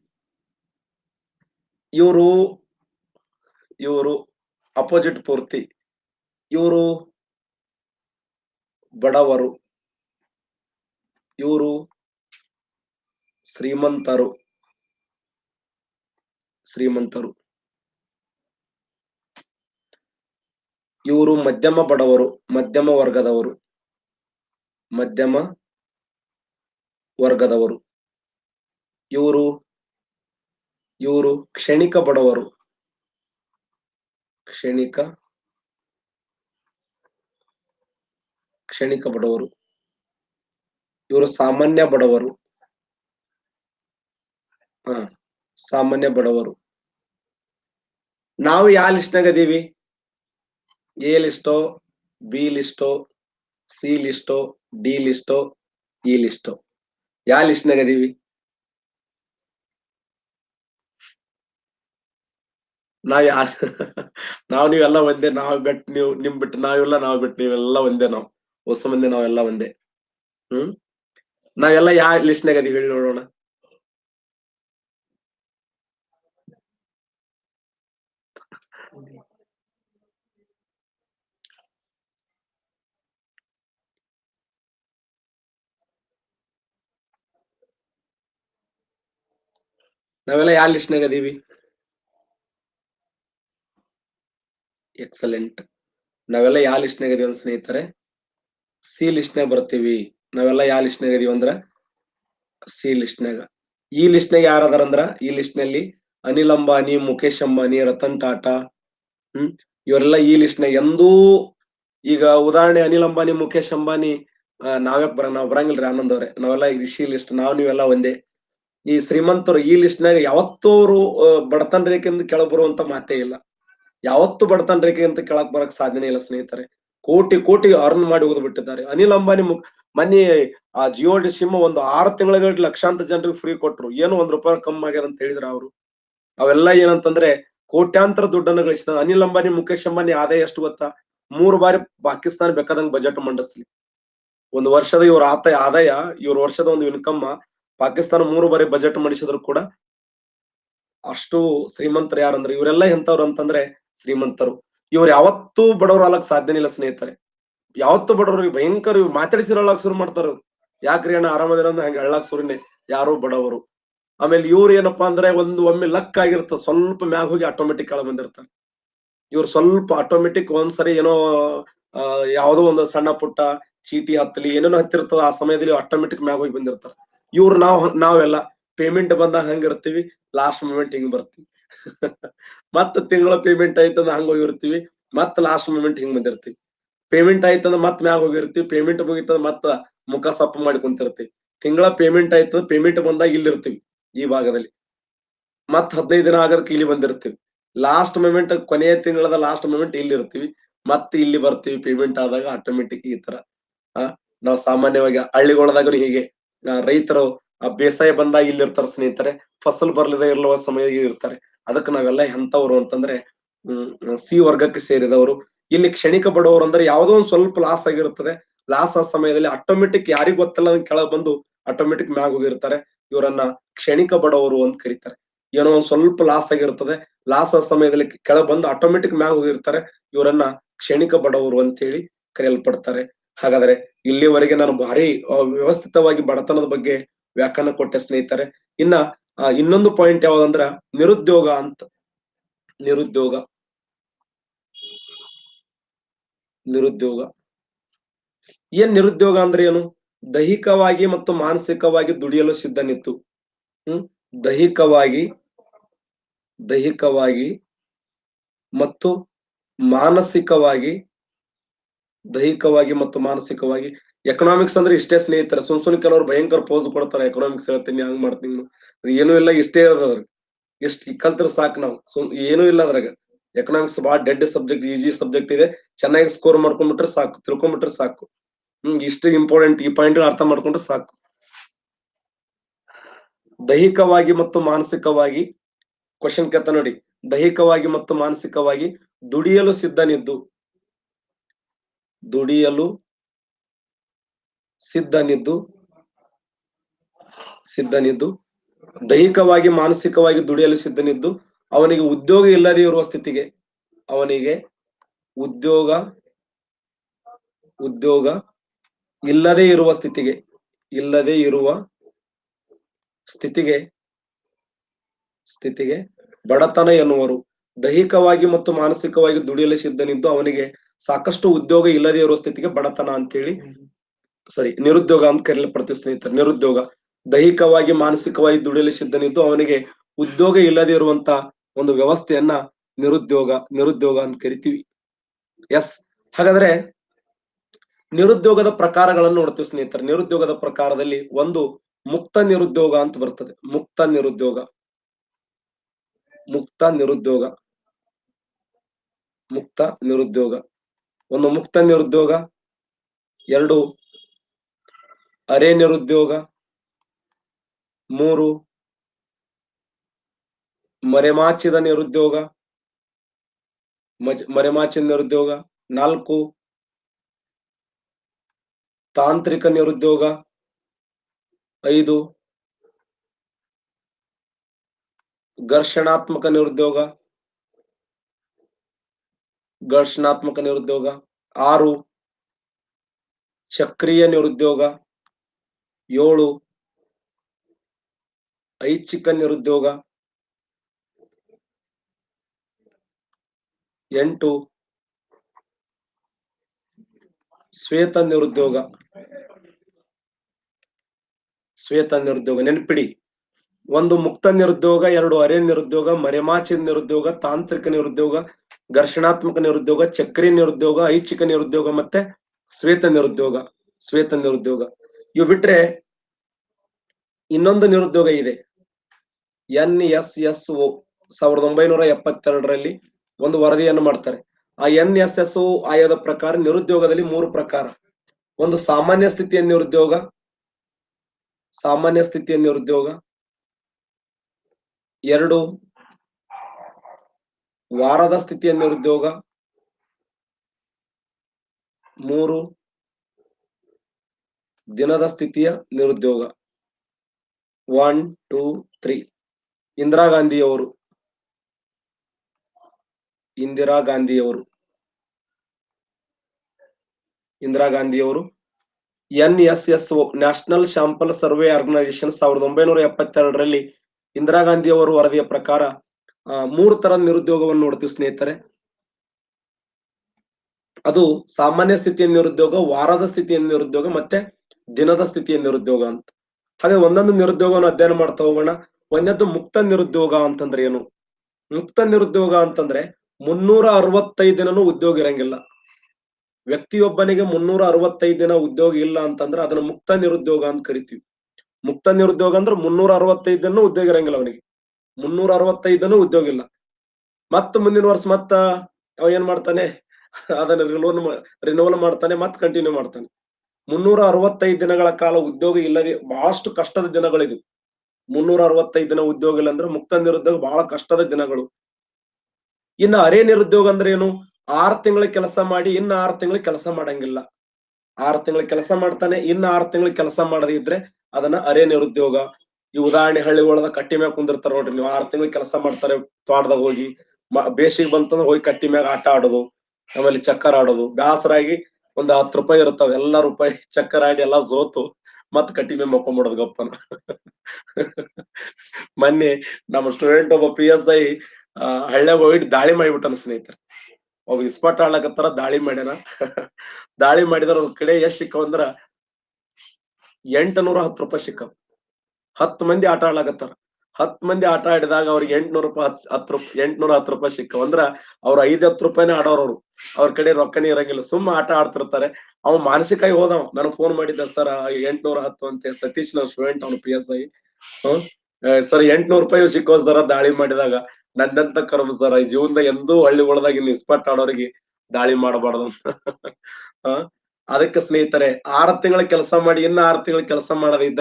ಇವರು ಇವರು ಅಪೋಸಿಟ್ ಪೂರ್ತಿ ಇವರು ಬಡವರು ಇವರು ಶ್ರೀಮಂತರು ಶ್ರೀಮಂತರು ಇವರು ಮಧ್ಯಮ ಬಡವರು ಮಧ್ಯಮ ವರ್ಗದವರು ಮಧ್ಯಮ ವರ್ಗದವರು ಇವರು ಇವರು ಕ್ಷಣಿಕ ಬಡವರು ಕ್ಷಣಿಕ ಕ್ಷಣಿಕ ಬಡವರು ಇವರು ಸಾಮಾನ್ಯ ಬಡವರು ಹ ಸಾಮಾನ್ಯ ಬಡವರು ನಾವು ಯಾವ ಲಿಸ್ಟ್ನಾಗ ಅದೀವಿ ಎ ಲಿಸ್ಟೋ ಬಿ ಲಿಸ್ಟೋ ಸಿ ಲಿಸ್ಟೋ ಡಿ ಲಿಸ್ಟೋ ಇ ಲಿಸ್ಟೋ ಯಾವ ಲಿಸ್ಟ್ನಾಗ ಅದೀವಿ ನಾವ್ ಯಾ ನಾವ್ ನೀವೆಲ್ಲ ಒಂದೇ ನಾವ್ ಬಿಟ್ ನೀವು ನಿಮ್ ಬಿಟ್ಟು ನಾವೆಲ್ಲ ನಾವ್ ಬಿಟ್ಟು ನೀವೆಲ್ಲ ಒಂದೇ ನಾವ್ ಹೊಸ ಮಂದಿ ನಾವೆಲ್ಲ ಒಂದೇ ಹ್ಮ್ ನಾವೆಲ್ಲ ಯಾವ ಲಿಸ್ಟ್ನಾಗ ಅದೀವಿ ಹೇಳಿ ನೋಡೋಣ ನಾವೆಲ್ಲ ಯಾವ ಲಿಸ್ಟ್ನಾಗ ಅದೀವಿ ಎಕ್ಸಲೆಂಟ್ ನಾವೆಲ್ಲ ಯಾವ ಲಿಸ್ಟ್ನಾಗ ಅದೀವಿ ಅಂತ ಸ್ನೇಹಿತರೆ ಸಿ ಲಿಸ್ಟ್ನಾಗ ಬರ್ತೀವಿ ನಾವೆಲ್ಲ ಯಾವ ಲಿಸ್ಟ್ನಾಗ ಅದೀವಿ ಅಂದ್ರ ಸಿ ಲಿಸ್ಟ್ನಾಗ ಈ ಲಿಸ್ಟ್ನಾಗ ಯಾರು ಅದಾರ ಅಂದ್ರ ಈ ಲಿಸ್ಟ್ ನಲ್ಲಿ ಅನಿಲ್ ಅಂಬಾನಿ ಮುಖೇಶ್ ಅಂಬಾನಿ ರತನ್ ಟಾಟಾ ಹ್ಮ್ ಇವರೆಲ್ಲ ಈ ಲಿಸ್ಟ್ನಾಗ ಎಂದೂ ಈಗ ಉದಾಹರಣೆ ಅನಿಲ್ ಅಂಬಾನಿ ಮುಖೇಶ್ ಅಂಬಾನಿ ಆ, ನಾವೇ ಬರ ನಾವ್ ಬರಂಗಿಲ್ರಿ ಆನಂದ್ ಅವ್ರೆ ನಾವೆಲ್ಲ ಈ ಸಿ ಲಿಸ್ಟ್ ನಾವ್ ನೀವೆಲ್ಲ ಒಂದೇ ಈ ಶ್ರೀಮಂತರು ಈ ಲಿಸ್ಟ್ನಾಗ ಯಾವತ್ತೂ ಅವರು ಬಡತನ ರೇಖೆಯಿಂದ ಕೆಳಗ್ ಬರುವಂತ ಮಾತೇ ಇಲ್ಲ ಯಾವತ್ತು ಬಡತನ ರೇಖೆಗಿಂತ ಕೆಳಗ್ ಬರಕ್ ಸಾಧ್ಯನೇ ಇಲ್ಲ ಸ್ನೇಹಿತರೆ ಕೋಟಿ ಕೋಟಿ ಅರ್ನ್ ಮಾಡಿ ಹೋಗ್ದು ಬಿಟ್ಟಿದ್ದಾರೆ ಅನಿಲ್ ಅಂಬಾನಿ ಮು- ಮೊನ್ನೆ ಆ ಜಿಯೋ ಡಿ ಸಿಮ್ ಒಂದು ಆರು ತಿಂಗಳ ಲಕ್ಷಾಂತರ ಜನರಿಗೆ ಫ್ರೀ ಕೊಟ್ರು ಏನು ಒಂದ್ ರೂಪಾಯಿ ಕಮ್ಮಿ ಆಗ್ಯದ ಅಂತ ಹೇಳಿದ್ರ ಅವರು ಅವೆಲ್ಲ ಏನಂತಂದ್ರೆ ಕೋಟ್ಯಾಂತರ ದುಡ್ಡನ್ನು ಗಳಿಸಿದ ಅನಿಲ್ ಅಂಬಾನಿ ಮುಖೇಶ್ ಅಂಬಾನಿ ಆದಾಯ ಎಷ್ಟು ಗೊತ್ತಾ ಮೂರು ಬಾರಿ ಪಾಕಿಸ್ತಾನ ಬೇಕಾದಂಗ್ ಬಜೆಟ್ ಮಂಡಿಸ್ಲಿ ಒಂದು ವರ್ಷದ ಇವ್ರ ಆತ ಆದಾಯ ಇವ್ರ ವರ್ಷದ ಒಂದು ಇನ್ಕಮ್ ಪಾಕಿಸ್ತಾನ ಮೂರು ಬಾರಿ ಬಜೆಟ್ ಮಂಡಿಸಿದ್ರು ಕೂಡ ಅಷ್ಟು ಶ್ರೀಮಂತರು ಯಾರಂದ್ರೆ ಇವರೆಲ್ಲ ಎಂತವ್ರು ಅಂತಂದ್ರೆ ಶ್ರೀಮಂತರು ಇವ್ರು ಯಾವತ್ತೂ ಬಡವರು ಆಗಕ್ ಸಾಧ್ಯನೇ ಇಲ್ಲ ಸ್ನೇಹಿತರೆ ಯಾವತ್ತೂ ಬಡವರು ಭಯಂಕರ ಇವ್ರು ಮಾತಾಡಿಸಿರ ಅಳ್ಳಾಕ್ ಶುರು ಮಾಡ್ತಾರ ಇವ್ರು. ಯಾಕ್ರಿ ಅಣ್ಣ ಆರಾಮದಿರ ಅಂದ್ರೆ ಹಂಗ ಅಳ್ಳಾಕ್ ಶುರುನೆ ಯಾರು ಬಡವರು ಆಮೇಲೆ ಇವ್ರು ಏನಪ್ಪಾ ಅಂದ್ರೆ ಒಂದು ಒಮ್ಮೆ ಲಕ್ ಆಗಿರ್ತದ ಸ್ವಲ್ಪ ಮ್ಯಾಗ ಹೋಗಿ ಆಟೋಮೆಟಿಕ್ ಕೆಳ ಬಂದಿರ್ತಾರೆ ಇವ್ರು ಸ್ವಲ್ಪ ಆಟೋಮೆಟಿಕ್ ಒಂದ್ಸರಿ ಏನೋ ಆ, ಯಾವ್ದೋ ಒಂದು ಸಣ್ಣ ಪುಟ್ಟ ಚೀಟಿ ಹತ್ತಲಿ ಏನೇನೋ ಹತ್ತಿರ್ತದ ಆ ಸಮಯದಲ್ಲಿ ಆಟೋಮೆಟಿಕ್ ಮ್ಯಾಗ ಹೋಗಿ ಬಂದಿರ್ತಾರ ಇವ್ರು ನಾವ್ ನಾವೆಲ್ಲ ಪೇಮೆಂಟ್ ಬಂದಾಗ ಹಂಗ ಇರ್ತೀವಿ ಲಾಸ್ಟ್ ಮೂಮೆಂಟ್ ಹಿಂಗ್ ಬರ್ತೀವಿ ಮತ್ತ ತಿಂಗಳ ಪೇಮೆಂಟ್ ಆಯ್ತಂದ್ರ ಹಂಗ ಹೋಗಿರ್ತೀವಿ ಮತ್ತ ಲಾಸ್ಟ್ ಮೂಮೆಂಟ್ ಹಿಂಗ್ ಬಂದಿರ್ತೀವಿ ಪೇಮೆಂಟ್ ಆಯ್ತಂದ್ರ ಮತ್ ಮ್ಯಾಗ ಹೋಗಿರ್ತೀವಿ ಪೇಮೆಂಟ್ ಮುಗಿತಂದ್ರ ಮತ್ತ ಮುಖ ಸಪ್ಪ ಮಾಡಿ ಕುಂತಿರ್ತೀವಿ ತಿಂಗಳ ಪೇಮೆಂಟ್ ಆಯ್ತದ ಪೇಮೆಂಟ್ ಬಂದಾಗ ಇಲ್ಲಿ ಇರ್ತೀವಿ ಈ ಭಾಗದಲ್ಲಿ ಮತ್ ಹದಿನೈದು ದಿನ ಆಗದಕ್ಕೆ ಇಲ್ಲಿ ಬಂದಿರ್ತೀವಿ ಲಾಸ್ಟ್ ಮೂಮೆಂಟ್ ಕೊನೆಯ ತಿಂಗಳದ ಲಾಸ್ಟ್ ಮೂಮೆಂಟ್ ಇಲ್ಲಿ ಇರ್ತೀವಿ ಮತ್ತೆ ಇಲ್ಲಿ ಬರ್ತೀವಿ ಪೇಮೆಂಟ್ ಆದಾಗ ಆಟೋಮೆಟಿಕ್ ಈ ತರ ಆ ನಾವು ಸಾಮಾನ್ಯವಾಗಿ ಹಳ್ಳಿಗೊಳದಾಗ ಹೀಗೆ ಆ, ರೈತರು ಆ ಬೇಸಾಯ ಬಂದಾಗ ಇಲ್ಲಿ ಇರ್ತಾರ ಸ್ನೇಹಿತರೆ ಫಸಲ್ ಬರ್ಲಿದೆ ಇರುವ ಸಮಯ ಇರ್ತಾರೆ ಅದಕ್ಕೆ ನಾವೆಲ್ಲ ಎಂತವ್ರು ಅಂತಂದ್ರೆ ಹ್ಮ್ ಸಿ ವರ್ಗಕ್ಕೆ ಸೇರಿದವರು ಇಲ್ಲಿ ಕ್ಷಣಿಕ ಬಡವರು ಅಂದ್ರೆ ಯಾವ್ದೋ ಒಂದ್ ಸ್ವಲ್ಪ ಲಾಸ್ ಆಗಿರುತ್ತದೆ ಲಾಸ್ ಆ ಸಮಯದಲ್ಲಿ ಆಟೋಮೆಟಿಕ್ ಯಾರಿಗ್ ಗೊತ್ತಿಲ್ಲ ಕೆಳಗ್ ಬಂದು ಆಟೋಮೆಟಿಕ್ ಮ್ಯಾಗ ಹೋಗಿರ್ತಾರೆ ಇವರನ್ನ ಕ್ಷಣಿಕ ಬಡವರು ಅಂತ ಕರೀತಾರೆ ಏನೋ ಒಂದ್ ಸ್ವಲ್ಪ ಲಾಸ್ ಆಗಿರ್ತದೆ ಲಾಸ್ ಆ ಸಮಯದಲ್ಲಿ ಕೆಳಗ್ ಬಂದು ಆಟೋಮೆಟಿಕ್ ಮ್ಯಾಗ ಹೋಗಿರ್ತಾರೆ ಇವರನ್ನ ಕ್ಷಣಿಕ ಬಡವರು ಅಂತ ಹೇಳಿ ಕರೆಯಲ್ಪಡ್ತಾರೆ ಹಾಗಾದ್ರೆ ಇಲ್ಲಿವರೆಗೆ ನಾನು ಭಾರಿ ಆ, ವ್ಯವಸ್ಥಿತವಾಗಿ ಬಡತನದ ಬಗ್ಗೆ ವ್ಯಾಖ್ಯಾನ ಕೊಟ್ಟೆ ಸ್ನೇಹಿತರೆ ಇನ್ನ ಆ, ಇನ್ನೊಂದು ಪಾಯಿಂಟ್ ಯಾವ್ದಂದ್ರ ನಿರುದ್ಯೋಗ ಅಂತ ನಿರುದ್ಯೋಗ ನಿರುದ್ಯೋಗ ಏನ್ ನಿರುದ್ಯೋಗ ಅಂದ್ರೆ ಏನು ದೈಹಿಕವಾಗಿ ಮತ್ತು ಮಾನಸಿಕವಾಗಿ ದುಡಿಯಲು ಸಿದ್ಧನಿತ್ತು ಹ್ಮ್ ದೈಹಿಕವಾಗಿ ದೈಹಿಕವಾಗಿ ಮತ್ತು ಮಾನಸಿಕವಾಗಿ ದೈಹಿಕವಾಗಿ ಮತ್ತು ಮಾನಸಿಕವಾಗಿ ಎಕನಾಮಿಕ್ಸ್ ಅಂದ್ರೆ ಇಷ್ಟೇ ಸ್ನೇಹಿತರ ಸುಮ್ ಸುಮ್ ಕೆಲವರು ಭಯಂಕರ ಪೋಸ್ ಕೊಡ್ತಾರೆ ಎಕನಾಮಿಕ್ಸ್ ಹೇಳ್ತೀನಿ ಹಂಗ್ ಮಾಡ್ತೀನಿ ಅದು ಏನೂ ಇಲ್ಲ ಇಷ್ಟೇ ಅದ್ರಾಗ ಇಷ್ಟ ಕಲ್ತ್ರ ಸಾಕು ನಾವು ಸುಮ್ ಏನೂ ಇಲ್ಲ ಅದ್ರಾಗ ಎಕನಾಮಿಕ್ಸ್ ಬಹಳ ಡೆಡ್ ಸಬ್ಜೆಕ್ಟ್ ಈಜಿ ಸಬ್ಜೆಕ್ಟ್ ಇದೆ ಚೆನ್ನಾಗಿ ಸ್ಕೋರ್ ಮಾಡ್ಕೊಂಡ್ಬಿಟ್ರೆ ಸಾಕು ತಿಳ್ಕೊಂಡ್ಬಿಟ್ರೆ ಸಾಕು ಹ್ಮ್ ಇಷ್ಟು ಇಂಪಾರ್ಟೆಂಟ್ ಈ ಪಾಯಿಂಟ್ ಅರ್ಥ ಮಾಡ್ಕೊಂಡ್ರೆ ಸಾಕು ದೈಹಿಕವಾಗಿ ಮತ್ತು ಮಾನಸಿಕವಾಗಿ ಕ್ವಶನ್ ಕೇಳ್ತಾ ನೋಡಿ ದೈಹಿಕವಾಗಿ ಮತ್ತು ಮಾನಸಿಕವಾಗಿ ದುಡಿಯಲು ಸಿದ್ಧನಿದ್ದು ದುಡಿಯಲು ಸಿದ್ಧನಿದ್ದು ಸಿದ್ಧನಿದ್ದು ದೈಹಿಕವಾಗಿ ಮಾನಸಿಕವಾಗಿ ದುಡಿಯಲು ಸಿದ್ಧನಿದ್ದು ಅವನಿಗೆ ಉದ್ಯೋಗ ಇಲ್ಲದೆ ಇರುವ ಸ್ಥಿತಿಗೆ ಅವನಿಗೆ ಉದ್ಯೋಗ ಉದ್ಯೋಗ ಇಲ್ಲದೆ ಇರುವ ಸ್ಥಿತಿಗೆ ಇಲ್ಲದೆ ಇರುವ ಸ್ಥಿತಿಗೆ ಸ್ಥಿತಿಗೆ ಬಡತನ ಎನ್ನುವರು ದೈಹಿಕವಾಗಿ ಮತ್ತು ಮಾನಸಿಕವಾಗಿ ದುಡಿಯಲು ಸಿದ್ಧನಿದ್ದು ಅವನಿಗೆ ಸಾಕಷ್ಟು ಉದ್ಯೋಗ ಇಲ್ಲದೆ ಇರುವ ಸ್ಥಿತಿಗೆ ಬಡತನ ಅಂತೇಳಿ ಸಾರಿ ನಿರುದ್ಯೋಗ ಅಂತ ಕರೆಯಲ್ಪಡ್ತೀವಿ ಸ್ನೇಹಿತರೆ ನಿರುದ್ಯೋಗ ದೈಹಿಕವಾಗಿ ಮಾನಸಿಕವಾಗಿ ದುಡಿಯಲು ಸಿದ್ಧನಿದ್ದು ಅವನಿಗೆ ಉದ್ಯೋಗ ಇಲ್ಲದೆ ಇರುವಂತ ಒಂದು ವ್ಯವಸ್ಥೆಯನ್ನ ನಿರುದ್ಯೋಗ ನಿರುದ್ಯೋಗ ಅಂತ ಕರಿತೀವಿ ಎಸ್ ಹಾಗಾದ್ರೆ ನಿರುದ್ಯೋಗದ ಪ್ರಕಾರಗಳನ್ನು ನೋಡ್ತೀವಿ ಸ್ನೇಹಿತರೆ ನಿರುದ್ಯೋಗದ ಪ್ರಕಾರದಲ್ಲಿ ಒಂದು ಮುಕ್ತ ನಿರುದ್ಯೋಗ ಅಂತ ಬರ್ತದೆ ಮುಕ್ತ ನಿರುದ್ಯೋಗ ಮುಕ್ತ ನಿರುದ್ಯೋಗ ಮುಕ್ತ ನಿರುದ್ಯೋಗ ಒಂದು ಮುಕ್ತ ನಿರುದ್ಯೋಗ ಎರಡು ಅರೆ ನಿರುದ್ಯೋಗ ಮೂರು ಮರೆಮಾಚಿದ ನಿರುದ್ಯೋಗ ಮಜ್- ಮರೆಮಾಚಿದ ನಿರುದ್ಯೋಗ ನಾಲ್ಕು ತಾಂತ್ರಿಕ ನಿರುದ್ಯೋಗ ಐದು ಘರ್ಷಣಾತ್ಮಕ ನಿರುದ್ಯೋಗ ಘರ್ಷಣಾತ್ಮಕ ನಿರುದ್ಯೋಗ ಆರು ಚಕ್ರೀಯ ನಿರುದ್ಯೋಗ ಏಳು ಐಚ್ಛಿಕ ನಿರುದ್ಯೋಗ ಎಂಟು ಶ್ವೇತ ನಿರುದ್ಯೋಗ ಶ್ವೇತ ನಿರುದ್ಯೋಗ ನೆನಪಿಡಿ ಒಂದು ಮುಕ್ತ ನಿರುದ್ಯೋಗ ಎರಡು ಅರೆ ನಿರುದ್ಯೋಗ ಮರೆಮಾಚಿ ನಿರುದ್ಯೋಗ ತಾಂತ್ರಿಕ ನಿರುದ್ಯೋಗ ಘರ್ಷಣಾತ್ಮಕ ನಿರುದ್ಯೋಗ ಚಕ್ರಿ ನಿರುದ್ಯೋಗ ಐಚ್ಛಿಕ ನಿರುದ್ಯೋಗ ಮತ್ತೆ ಶ್ವೇತ ನಿರುದ್ಯೋಗ ಶ್ವೇತ ನಿರುದ್ಯೋಗ ಇವು ಬಿಟ್ರೆ ಇನ್ನೊಂದು ನಿರುದ್ಯೋಗ ಇದೆ ಎನ್ ಎಸ್ ಎಸ್ ಒ ಸಾವಿರದ ಒಂಬೈನೂರ ಎಪ್ಪತ್ತೆರಡರಲ್ಲಿ ಒಂದು ವರದಿಯನ್ನು ಮಾಡ್ತಾರೆ ಆ ಎನ್ ಎಸ್ ಎಸ್ ಒ ಆಯೋಗದ ಪ್ರಕಾರ ನಿರುದ್ಯೋಗದಲ್ಲಿ ಮೂರು ಪ್ರಕಾರ ಒಂದು ಸಾಮಾನ್ಯ ಸ್ಥಿತಿಯ ನಿರುದ್ಯೋಗ ಸಾಮಾನ್ಯ ಸ್ಥಿತಿಯ ನಿರುದ್ಯೋಗ ಎರಡು ವಾರದ ಸ್ಥಿತಿಯ ನಿರುದ್ಯೋಗ ಮೂರು ದಿನದ ಸ್ಥಿತಿಯ ನಿರುದ್ಯೋಗ ಒನ್ ಟೂ ತ್ರೀ ಇಂದಿರಾ ಗಾಂಧಿಯವರು ಇಂದಿರಾ ಗಾಂಧಿಯವರು ಇಂದಿರಾ ಗಾಂಧಿಯವರು N S S O national sample survey organisation ಸಾವಿರದ ಒಂಬೈನೂರ ಎಪ್ಪತ್ತೆರಡರಲ್ಲಿ ಇಂದಿರಾ ಗಾಂಧಿಯವರು ವರದಿಯ ಪ್ರಕಾರ ಆ, ಮೂರು ತರ ನಿರುದ್ಯೋಗವನ್ನು ನೋಡ್ತೀವಿ ಸ್ನೇಹಿತರೆ ಅದು ಸಾಮಾನ್ಯ ಸ್ಥಿತಿಯ ನಿರುದ್ಯೋಗ ವಾರದ ಸ್ಥಿತಿಯ ನಿರುದ್ಯೋಗ ಮತ್ತೆ ದಿನದ ಸ್ಥಿತಿಯ ನಿರುದ್ಯೋಗ ಅಂತ ಹಾಗೆ ಒಂದೊಂದು ನಿರುದ್ಯೋಗವನ್ನು ಅಧ್ಯಯನ ಮಾಡ್ತಾ ಹೋಗೋಣ ಒಂದದ್ದು ಮುಕ್ತ ನಿರುದ್ಯೋಗ ಅಂತಂದ್ರೆ ಏನು ಮುಕ್ತ ನಿರುದ್ಯೋಗ ಅಂತಂದ್ರೆ ಮುನ್ನೂರ ಅರವತ್ತೈದು ದಿನನೂ ಉದ್ಯೋಗ ಇರಂಗಿಲ್ಲ ವ್ಯಕ್ತಿಯೊಬ್ಬನಿಗೆ ಮುನ್ನೂರ ಅರವತ್ತೈದು ದಿನ ಉದ್ಯೋಗ ಇಲ್ಲ ಅಂತಂದ್ರೆ ಅದನ್ನ ಮುಕ್ತ ನಿರುದ್ಯೋಗ ಅಂತ ಕರಿತೀವಿ ಮುಕ್ತ ನಿರುದ್ಯೋಗ ಅಂದ್ರೆ ಮುನ್ನೂರ ಅರವತ್ತೈದು ದಿನ ಉದ್ಯೋಗ ಇರಂಗಿಲ್ಲ ಅವನಿಗೆ ಮುನ್ನೂರ ಅರವತ್ತೈದು ದಿನ ಉದ್ಯೋಗ ಇಲ್ಲ ಮತ್ತ ಮುಂದಿನ ವರ್ಷ ಮತ್ತ ಅವ ಏನ್ ಮಾಡ್ತಾನೆ ಅದನ್ನ ರಿನೋಲ್ ರಿನೋವಲ್ ಮಾಡ್ತಾನೆ ಮತ್ ಕಂಟಿನ್ಯೂ ಮಾಡ್ತಾನೆ ಮುನ್ನೂರ ಅರವತ್ತೈದು ದಿನಗಳ ಕಾಲ ಉದ್ಯೋಗ ಇಲ್ಲದೆ ಬಹಳಷ್ಟು ಕಷ್ಟದ ದಿನಗಳಿದು ಮುನ್ನೂರ ಅರವತ್ತೈದು ದಿನ ಉದ್ಯೋಗ ಇಲ್ಲ ಅಂದ್ರೆ ಮುಕ್ತ ನಿರುದ್ಯೋಗ ಬಹಳ ಕಷ್ಟದ ದಿನಗಳು ಇನ್ನು ಅರೆ ನಿರುದ್ಯೋಗ ಅಂದ್ರೆ ಏನು ಆರ್ ತಿಂಗಳ ಕೆಲಸ ಮಾಡಿ ಇನ್ನು ಆರ್ ತಿಂಗಳು ಕೆಲಸ ಮಾಡಂಗಿಲ್ಲ ಆರ್ ತಿಂಗಳ ಕೆಲಸ ಮಾಡ್ತಾನೆ ಇನ್ನು ಆರ್ ತಿಂಗಳು ಕೆಲಸ ಮಾಡದೇ ಇದ್ರೆ ಅದನ್ನ ಅರೆ ನಿರುದ್ಯೋಗ ಈ ಉದಾಹರಣೆ ಹಳ್ಳಿಗಳದ ಕಟ್ಟಿ ಮ್ಯಾಗ ಕುಂದಿರ್ತಾರ ನೋಡ್ರಿ ನೀವು ಆರ್ ತಿಂಗಳು ಕೆಲಸ ಮಾಡ್ತಾರೆ ತೋಟದಾಗ ಹೋಗಿ ಮ- ಬೇಸಿಗೆ ಬಂತಂದ್ರೆ ಹೋಗಿ ಕಟ್ಟಿ ಮ್ಯಾಗ ಆಟ ಆಡೋದು ಆಮೇಲೆ ಚಕ್ಕರ್ ಆಡೋದು ಬ್ಯಾಸರಾಗಿ ಒಂದ್ ಹತ್ತು ರೂಪಾಯಿ ಇರ್ತಾವ ಎಲ್ಲಾ ರೂಪಾಯಿ ಚಕ್ಕರ್ ಆಡಿ ಎಲ್ಲಾ ಜೋತು ಮತ್ ಕಟ್ಟಿ ಮ್ಯಾಗ ಮಕ್ಕೊಂಬಿಡೋದು ಗಪ್ಪನ ಮೊನ್ನೆ ನಮ್ಮ ಸ್ಟೂಡೆಂಟ್ ಒಬ್ಬ ಪಿ ಎಸ್ ಐ ಹಳ್ಳ್ಯಾಗ ಹೋಗಿ ದಾಳಿ ಮಾಡಿಬಿಟ್ಟನ ಸ್ನೇಹಿತರೆ ಒಬ್ಬ ಇಸ್ಪಾಟ್ ಆಡ್ಲಕತ್ತಾರ ದಾಳಿ ಮಾಡ್ಯಾನ ದಾಳಿ ಮಾಡಿದ್ರ ಅವ್ರ ಕಡೆ ಎಷ್ಟ್ ಸಿಕ್ಕವ ಅಂದ್ರ ಎಂಟುನೂರ ಹತ್ತು ರೂಪಾಯಿ ಸಿಕ್ಕವ್ ಹತ್ತು ಮಂದಿ ಆಟ ಆಡ್ಲಾಕತ್ತಾರ ಹತ್ ಮಂದಿ ಆಟ ಆಡಿದಾಗ ಅವ್ರಿಗೆ ಎಂಟ್ನೂರು ರೂಪಾಯಿ ಹತ್ ಹತ್ತು ರೂಪಾಯಿ ಎಂಟ್ನೂರ ಹತ್ತು ರೂಪಾಯಿ ಸಿಕ್ಕವ್ ಅಂದ್ರ ಅವ್ರ ಐದ್ ಹತ್ತು ರೂಪಾಯಿನೇ ಆಡೋರು ಅವ್ರು ಅವ್ರ ಕಡೆ ರೊಕ್ಕನೇ ಇರಂಗಿಲ್ಲ ಸುಮ್ಮ ಆಟ ಆಡ್ತಿರ್ತಾರೆ ಅವ ಮಾನಸಿಕವಾಗಿ ಹೋದವ ನನಗ್ ಫೋನ್ ಮಾಡಿದ್ದ ಸರ್ ಎಂಟ್ನೂರ ಹತ್ತು ಅಂತ ಸತೀಶ್ ನಾವ್ ಸ್ಟೂಡೆಂಟ್ ಅವ್ನು ಪಿ ಎಸ್ ಐ ಸರ್ ಎಂಟ್ನೂರು ರೂಪಾಯಿ ಸಿಕ್ಕೋ ಸರ ದಾಳಿ ಮಾಡಿದಾಗ ನಂದಂತ ಕರ್ಮ ಸರ್ ಈ ಜೀವನದಾಗ ಎಂದೂ ಹಳ್ಳಿ ಒಳದಾಗ ಇನ್ನು ಇಸ್ಪಟ್ ಆಡೋರಿಗೆ ದಾಳಿ ಮಾಡಬಾರ್ದು ಅಂತ ಆ, ಅದಕ್ಕೆ ಸ್ನೇಹಿತರೆ ಆರು ತಿಂಗಳ ಕೆಲಸ ಮಾಡಿ ಇನ್ನ ಆರು ತಿಂಗಳ ಕೆಲಸ ಮಾಡದೇ ಇದ್ರೆ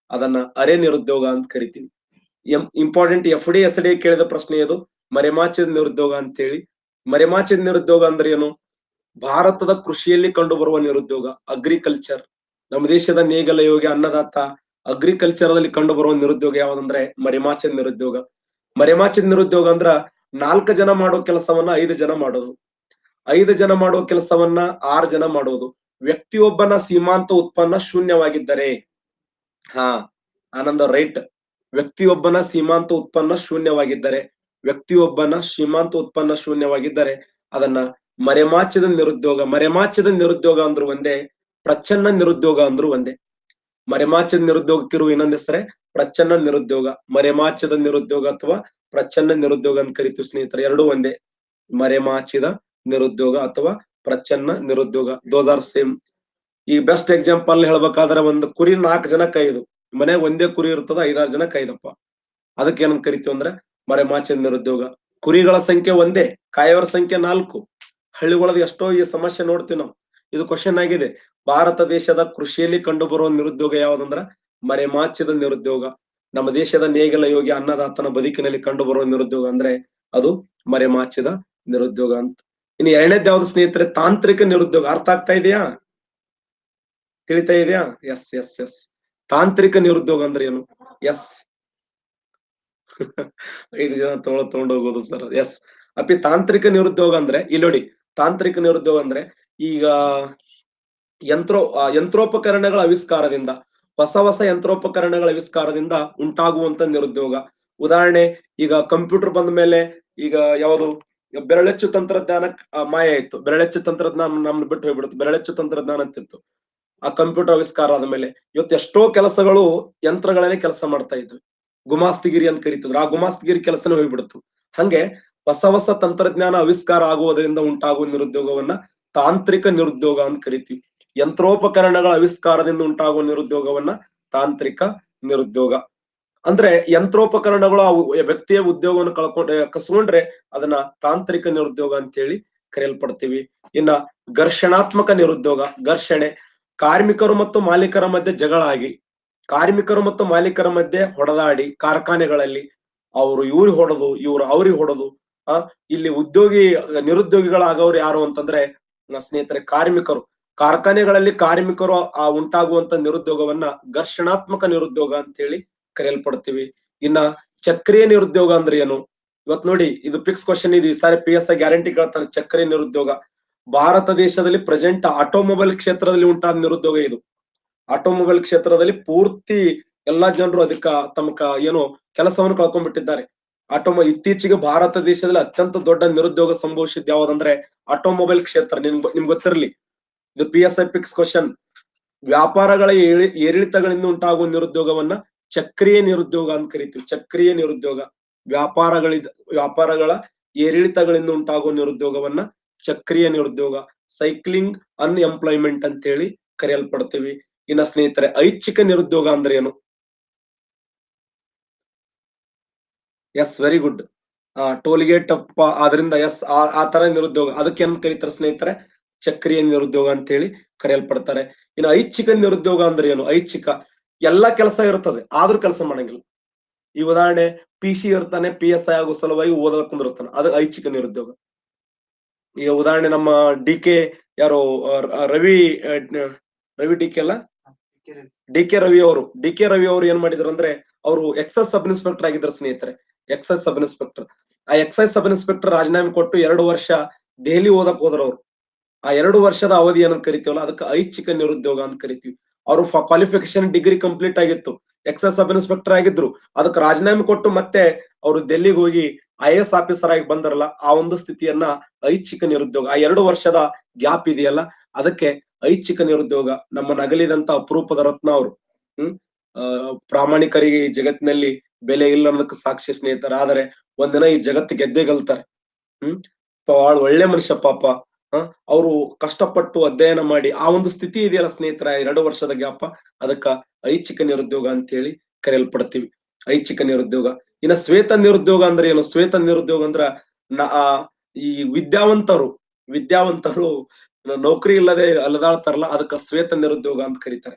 ಅದನ್ನ ಅರೆ ನಿರುದ್ಯೋಗ ಅಂತ ಕರಿತೀವಿ important F D S D ಕೇಳಿದ ಪ್ರಶ್ನೆ ಇದು ಮರೆಮಾಚಿದ ನಿರುದ್ಯೋಗ ಅಂತೇಳಿ ಮರೆಮಾಚಿದ ನಿರುದ್ಯೋಗ ಅಂದ್ರೆ ಏನು ಭಾರತದ ಕೃಷಿಯಲ್ಲಿ ಕಂಡುಬರುವ ನಿರುದ್ಯೋಗ ಅಗ್ರಿಕಲ್ಚರ್ ನಮ್ಮ ದೇಶದ ನೇಗಲ ಯೋಗಿ ಅನ್ನದಾತ ಅಗ್ರಿಕಲ್ಚರ್ ದಲ್ಲಿ ಕಂಡುಬರುವ ನಿರುದ್ಯೋಗ ಯಾವ್ದಂದ್ರೆ ಮರೆಮಾಚಿದ ನಿರುದ್ಯೋಗ ಮರೆಮಾಚಿದ ನಿರುದ್ಯೋಗ ಅಂದ್ರ ನಾಲ್ಕು ಜನ ಮಾಡೋ ಕೆಲಸವನ್ನ ಐದು ಜನ ಮಾಡೋದು ಐದು ಜನ ಮಾಡೋ ಕೆಲಸವನ್ನ ಆರು ಜನ ಮಾಡೋದು ವ್ಯಕ್ತಿಯೊಬ್ಬನ ಸೀಮಾಂತ ಉತ್ಪನ್ನ ಶೂನ್ಯವಾಗಿದ್ದರೆ ಹಾ ಆನಂದ ರೈಟ್ ವ್ಯಕ್ತಿಯೊಬ್ಬನ ಸೀಮಾಂತ ಉತ್ಪನ್ನ ಶೂನ್ಯವಾಗಿದ್ದರೆ ವ್ಯಕ್ತಿಯೊಬ್ಬನ ಸೀಮಾಂತ ಉತ್ಪನ್ನ ಶೂನ್ಯವಾಗಿದ್ದರೆ ಅದನ್ನ ಮರೆಮಾಚಿದ ನಿರುದ್ಯೋಗ ಮರೆಮಾಚಿದ ನಿರುದ್ಯೋಗ ಅಂದ್ರು ಒಂದೇ ಪ್ರಚ್ಛನ್ನ ನಿರುದ್ಯೋಗ ಅಂದ್ರು ಒಂದೇ ಮರೆಮಾಚಿದ ನಿರುದ್ಯೋಗಕ್ಕಿರುವ ಇನ್ನೊಂದ್ ಹೆಸರೇ ಪ್ರಚ್ಛನ್ನ ನಿರುದ್ಯೋಗ ಮರೆಮಾಚಿದ ನಿರುದ್ಯೋಗ ಅಥವಾ ಪ್ರಚ್ಛನ್ನ ನಿರುದ್ಯೋಗ ಅಂತ ಕರಿತೀವಿ ಸ್ನೇಹಿತರೆ ಎರಡೂ ಒಂದೇ ಮರೆಮಾಚಿದ ನಿರುದ್ಯೋಗ ಅಥವಾ ಪ್ರಚ್ಛನ್ನ ನಿರುದ್ಯೋಗ ದೋಸ್ ಆರ್ ಸೇಮ್ ಈ ಬೆಸ್ಟ್ ಎಕ್ಸಾಂಪಲ್ ಹೇಳ್ಬೇಕಾದ್ರೆ ಒಂದು ಕುರಿ ನಾಲ್ಕು ಜನ ಕೈದು ಮನೆಗೆ ಒಂದೇ ಕುರಿ ಇರ್ತದ ಐದಾರು ಜನ ಕೈದಪ್ಪ ಅದಕ್ಕೆ ಏನಂತ ಕರಿತೀವಿ ಅಂದ್ರೆ ಮರೆಮಾಚಿದ ನಿರುದ್ಯೋಗ ಕುರಿಗಳ ಸಂಖ್ಯೆ ಒಂದೇ ಕಾಯವರ ಸಂಖ್ಯೆ ನಾಲ್ಕು ಹಳ್ಳಿಗಳದ ಎಷ್ಟೋ ಈ ಸಮಸ್ಯೆ ನೋಡ್ತೀವಿ ನಾವು ಇದು ಕ್ವಶನ್ ಆಗಿದೆ ಭಾರತ ದೇಶದ ಕೃಷಿಯಲ್ಲಿ ಕಂಡುಬರುವ ನಿರುದ್ಯೋಗ ಯಾವ್ದಂದ್ರ ಮರೆಮಾಚಿದ ನಿರುದ್ಯೋಗ ನಮ್ಮ ದೇಶದ ನೇಗಿಲ ಯೋಗಿ ಅನ್ನದಾತನ ಬದುಕಿನಲ್ಲಿ ಕಂಡುಬರುವ ನಿರುದ್ಯೋಗ ಅಂದ್ರೆ ಅದು ಮರೆಮಾಚಿದ ನಿರುದ್ಯೋಗ ಅಂತ ಇನ್ನು ಎರಡನೇದ್ ಯಾವ್ದು ಸ್ನೇಹಿತರೆ ತಾಂತ್ರಿಕ ನಿರುದ್ಯೋಗ ಅರ್ಥ ಆಗ್ತಾ ಇದೆಯಾ ತಿಳಿತಾ ಇದೆಯಾ ಎಸ್ ಎಸ್ ಎಸ್ ತಾಂತ್ರಿಕ ನಿರುದ್ಯೋಗ ಅಂದ್ರೆ ಏನು ಎಸ್ ಐದು ಜನ ತಗೊಳ ತಗೊಂಡು ಹೋಗೋದು ಸರ್ ಎಸ್ ಅಪ್ಪಿ ತಾಂತ್ರಿಕ ನಿರುದ್ಯೋಗ ಅಂದ್ರೆ ಇಲ್ಲಿ ನೋಡಿ ತಾಂತ್ರಿಕ ನಿರುದ್ಯೋಗ ಅಂದ್ರೆ ಈಗ ಯಂತ್ರೋ ಆ, ಯಂತ್ರೋಪಕರಣಗಳ ಆವಿಷ್ಕಾರದಿಂದ ಹೊಸ ಹೊಸ ಯಂತ್ರೋಪಕರಣಗಳ ಆವಿಷ್ಕಾರದಿಂದ ಉಂಟಾಗುವಂತ ನಿರುದ್ಯೋಗ ಉದಾಹರಣೆ ಈಗ ಕಂಪ್ಯೂಟರ್ ಬಂದ ಮೇಲೆ ಈಗ ಯಾವುದು ಬೆರಳಚ್ಚು ತಂತ್ರಜ್ಞಾನ ಆ, ಮಾಯ ಇತ್ತು ಬೆರಳಚ್ಚು ತಂತ್ರಜ್ಞಾನ ನಮ್ನ ಬಿಟ್ಟು ಹೋಗ್ಬಿಡುತ್ತೆ ಬೆರಳಚ್ಚು ತಂತ್ರಜ್ಞಾನ ಅಂತಿತ್ತು ಆ ಕಂಪ್ಯೂಟರ್ ಆವಿಷ್ಕಾರ ಆದ ಮೇಲೆ ಇವತ್ತು ಎಷ್ಟೋ ಕೆಲಸಗಳು ಯಂತ್ರಗಳನ್ನೇ ಕೆಲಸ ಮಾಡ್ತಾ ಇದ್ವಿ ಗುಮಾಸ್ತಿಗಿರಿ ಅಂತ ಕರೀತಿದ್ರು ಆ ಗುಮಾಸ್ತಿಗಿರಿ ಕೆಲಸನೇ ಹೋಗ್ಬಿಡ್ತು ಹಂಗೆ ಹೊಸ ಹೊಸ ತಂತ್ರಜ್ಞಾನ ಆವಿಷ್ಕಾರ ಆಗುವುದರಿಂದ ಉಂಟಾಗುವ ನಿರುದ್ಯೋಗವನ್ನ ತಾಂತ್ರಿಕ ನಿರುದ್ಯೋಗ ಅಂತ ಕರಿತೀವಿ ಯಂತ್ರೋಪಕರಣಗಳ ಆವಿಷ್ಕಾರದಿಂದ ಉಂಟಾಗುವ ನಿರುದ್ಯೋಗವನ್ನ ತಾಂತ್ರಿಕ ನಿರುದ್ಯೋಗ ಅಂದ್ರೆ ಯಂತ್ರೋಪಕರಣಗಳು ಅವು ವ್ಯಕ್ತಿಯ ಉದ್ಯೋಗವನ್ನು ಕಳ್ಕೊಂಡ್ರೆ ಕಸ್ಕೊಂಡ್ರೆ ಅದನ್ನ ತಾಂತ್ರಿಕ ನಿರುದ್ಯೋಗ ಅಂತ ಹೇಳಿ ಕರೆಯಲ್ಪಡ್ತೀವಿ ಇನ್ನ ಘರ್ಷಣಾತ್ಮಕ ನಿರುದ್ಯೋಗ ಘರ್ಷಣೆ ಕಾರ್ಮಿಕರು ಮತ್ತು ಮಾಲೀಕರ ಮಧ್ಯೆ ಜಗಳ ಆಗಿ ಕಾರ್ಮಿಕರು ಮತ್ತು ಮಾಲೀಕರ ಮಧ್ಯೆ ಹೊಡೆದಾಡಿ ಕಾರ್ಖಾನೆಗಳಲ್ಲಿ ಅವರು ಇವ್ರಿಗೆ ಹೊಡೆದು ಇವ್ರು ಅವ್ರಿಗೆ ಹೊಡೆದು ಆ ಇಲ್ಲಿ ಉದ್ಯೋಗಿ ನಿರುದ್ಯೋಗಿಗಳಾಗವ್ರು ಯಾರು ಅಂತಂದ್ರೆ ನನ್ನ ಸ್ನೇಹಿತರೆ ಕಾರ್ಮಿಕರು ಕಾರ್ಖಾನೆಗಳಲ್ಲಿ ಕಾರ್ಮಿಕರು ಆ ಉಂಟಾಗುವಂತ ನಿರುದ್ಯೋಗವನ್ನ ಘರ್ಷಣಾತ್ಮಕ ನಿರುದ್ಯೋಗ ಅಂತ ಹೇಳಿ ಕರೆಯಲ್ಪಡ್ತೀವಿ ಇನ್ನ ಚಕ್ರೀಯ ನಿರುದ್ಯೋಗ ಅಂದ್ರೆ ಏನು ಇವತ್ ನೋಡಿ ಇದು ಫಿಕ್ಸ್ ಕ್ವಶನ್ ಇದೆ ಈ ಸಾರಿ ಪಿ ಎಸ್ ಐ ಗ್ಯಾರಂಟಿ ಕೇಳ್ತಾರೆ ಚಕ್ರೀಯ ನಿರುದ್ಯೋಗ ಭಾರತ ದೇಶದಲ್ಲಿ ಪ್ರೆಸೆಂಟ್ ಆಟೋಮೊಬೈಲ್ ಕ್ಷೇತ್ರದಲ್ಲಿ ಉಂಟಾದ ನಿರುದ್ಯೋಗ ಇದು ಆಟೋಮೊಬೈಲ್ ಕ್ಷೇತ್ರದಲ್ಲಿ ಪೂರ್ತಿ ಎಲ್ಲಾ ಜನರು ಅದಕ್ಕ ತಮ್ಮ ಕ- ಏನು ಕೆಲಸವನ್ನು ಕಳ್ಕೊಂಡ್ಬಿಟ್ಟಿದ್ದಾರೆ ಆಟೋಮೊ ಇತ್ತೀಚೆಗೆ ಭಾರತ ದೇಶದಲ್ಲಿ ಅತ್ಯಂತ ದೊಡ್ಡ ನಿರುದ್ಯೋಗ ಸಂಭವಿಸಿದ್ ಯಾವ್ದಂದ್ರೆ ಆಟೋಮೊಬೈಲ್ ಕ್ಷೇತ್ರ ನಿಮ್ ನಿಮ್ಗೆ ಗೊತ್ತಿರಲಿ ಇದು P S I fix question ವ್ಯಾಪಾರಗಳ ಏಳಿ- ಏರಿಳಿತಗಳಿಂದ ಉಂಟಾಗುವ ನಿರುದ್ಯೋಗವನ್ನ ಚಕ್ರೀಯ ನಿರುದ್ಯೋಗ ಅಂತ ಕರಿತೀವಿ ಚಕ್ರೀಯ ನಿರುದ್ಯೋಗ ವ್ಯಾಪಾರಗಳಿದ ವ್ಯಾಪಾರಗಳ ಏರಿಳಿತಗಳಿಂದ ಉಂಟಾಗುವ ನಿರುದ್ಯೋಗವನ್ನ ಚಕ್ರೀಯ ನಿರುದ್ಯೋಗ ಸೈಕ್ಲಿಂಗ್ ಅನ್ಎಂಪ್ಲಾಯ್ಮೆಂಟ್ ಅಂತ ಹೇಳಿ ಕರೆಯಲ್ಪಡ್ತೀವಿ ಇನ್ನ ಸ್ನೇಹಿತರೆ ಐಚ್ಛಿಕ ನಿರುದ್ಯೋಗ ಅಂದ್ರೆ ಏನು ಎಸ್ ವೆರಿ ಗುಡ್ ಟೋಲ್ಗೇಟ್ ಅಪ್ಪ ಆದ್ರಿಂದ ಎಸ್ ಆ ತರ ನಿರುದ್ಯೋಗ ಅದಕ್ಕೆ ಏನ್ ಕರೀತಾರೆ ಸ್ನೇಹಿತರೆ ಚಕ್ರೀಯ ನಿರುದ್ಯೋಗ ಅಂತ ಹೇಳಿ ಕರೆಯಲ್ಪಡ್ತಾರೆ ಇನ್ನು ಐಚ್ಛಿಕ ನಿರುದ್ಯೋಗ ಅಂದ್ರೆ ಏನು ಐಚ್ಛಿಕ ಎಲ್ಲಾ ಕೆಲಸ ಇರ್ತದೆ ಆದ್ರೂ ಕೆಲಸ ಮಾಡಂಗಿಲ್ಲ ಈ ಉದಾಹರಣೆ ಪಿ ಸಿ ಇರ್ತಾನೆ ಪಿ ಎಸ್ ಐ ಆಗೋ ಸಲುವಾಗಿ ಓದಕ್ ಕುಂದಿರ್ತಾನೆ ಅದು ಐಚ್ಛಿಕ ನಿರುದ್ಯೋಗ ಈಗ ಉದಾಹರಣೆ ನಮ್ಮ ಡಿ ಕೆ ಯಾರು ಆ, ರ- ರವಿ ಆ, ನ- ರವಿ ಡಿ ಕೆ ಅಲ್ಲ ಡಿ ಕೆ ರವಿ ಅವರು ಡಿ ಕೆ ರವಿ ಅವರು ಏನ್ ಮಾಡಿದ್ರು ಅಂದ್ರೆ ಅವರು ಎಕ್ಸೈಸ್ ಸಬ್ ಇನ್ಸ್ಪೆಕ್ಟರ್ ಆಗಿದ್ರು ಸ್ನೇಹಿತರೆ ಎಕ್ಸೈಸ್ ಸಬ್ ಇನ್ಸ್ಪೆಕ್ಟರ್ ಆ ಎಕ್ಸೈಸ್ ಸಬ್ ಇನ್ಸ್ಪೆಕ್ಟರ್ ರಾಜೀನಾಮೆ ಕೊಟ್ಟು ಎರಡು ವರ್ಷ ದೆಹಲಿ ಓದಕ್ ಹೋದ್ರು ಅವ್ರು ಆ ಎರಡು ವರ್ಷದ ಅವಧಿ ಏನಂತ ಕರಿತೀವಲ್ಲ ಅದಕ್ಕೆ ಐಚ್ಛಿಕ ನಿರುದ್ಯೋಗ ಅಂತ ಕರಿತೀವಿ ಅವರು ಕ್ವಾಲಿಫಿಕೇಶನ್ ಡಿಗ್ರಿ ಕಂಪ್ಲೀಟ್ ಆಗಿತ್ತು ಎಕ್ಸೈಸ್ ಸಬ್ ಇನ್ಸ್ಪೆಕ್ಟರ್ ಆಗಿದ್ರು ಅದಕ್ಕೆ ರಾಜೀನಾಮೆ ಕೊಟ್ಟು ಮತ್ತೆ ಅವರು ಡೆಲ್ಲಿಗೆ ಹೋಗಿ ಐ ಎಸ್ ಆಫೀಸರ್ ಆಗಿ ಬಂದರಲ್ಲ ಆ ಒಂದು ಸ್ಥಿತಿಯನ್ನ ಐಚ್ಛಿಕ ನಿರುದ್ಯೋಗ ಆ ಎರಡು ವರ್ಷದ ಗ್ಯಾಪ್ ಇದೆಯಲ್ಲ ಅದಕ್ಕೆ ಐಚ್ಛಿಕ ನಿರುದ್ಯೋಗ ನಮ್ಮ ನಗಲಿದಂತ ಅಪರೂಪದ ರತ್ನ ಅವರು ಹ್ಮ್ ಆ, ಪ್ರಾಮಾಣಿಕರಿಗೆ ಈ ಜಗತ್ತಿನಲ್ಲಿ ಬೆಲೆ ಇಲ್ಲ ಅನ್ನೋದಕ್ಕೆ ಸಾಕ್ಷಿ ಸ್ನೇಹಿತರ ಆದರೆ ಒಂದಿನ ಈ ಜಗತ್ತು ಗೆದ್ದೇ ಗೆಲ್ತಾರೆ ಹ್ಮ್ ಬಹಳ ಒಳ್ಳೆ ಮನುಷ್ಯ ಪಾಪ ಹ ಅವರು ಕಷ್ಟಪಟ್ಟು ಅಧ್ಯಯನ ಮಾಡಿ ಆ ಒಂದು ಸ್ಥಿತಿ ಇದೆಯಲ್ಲ ಸ್ನೇಹಿತರ ಎರಡು ವರ್ಷದ ಗ್ಯಾಪ ಅದಕ್ಕ ಐಚ್ಛಿಕ ನಿರುದ್ಯೋಗ ಅಂತ ಹೇಳಿ ಕರೆಯಲ್ಪಡ್ತೀವಿ ಐಚ್ಛಿಕ ನಿರುದ್ಯೋಗ ಇನ್ನ ಶ್ವೇತ ನಿರುದ್ಯೋಗ ಅಂದ್ರೆ ಏನು ಶ್ವೇತ ನಿರುದ್ಯೋಗ ಅಂದ್ರ ನ- ಆ, ಈ ವಿದ್ಯಾವಂತರು ವಿದ್ಯಾವಂತರು ನೌಕರಿ ಇಲ್ಲದೆ ಅಲದಾಡ್ತಾರಲ್ಲ ಅದಕ್ಕ ಶ್ವೇತ ನಿರುದ್ಯೋಗ ಅಂತ ಕರೀತಾರೆ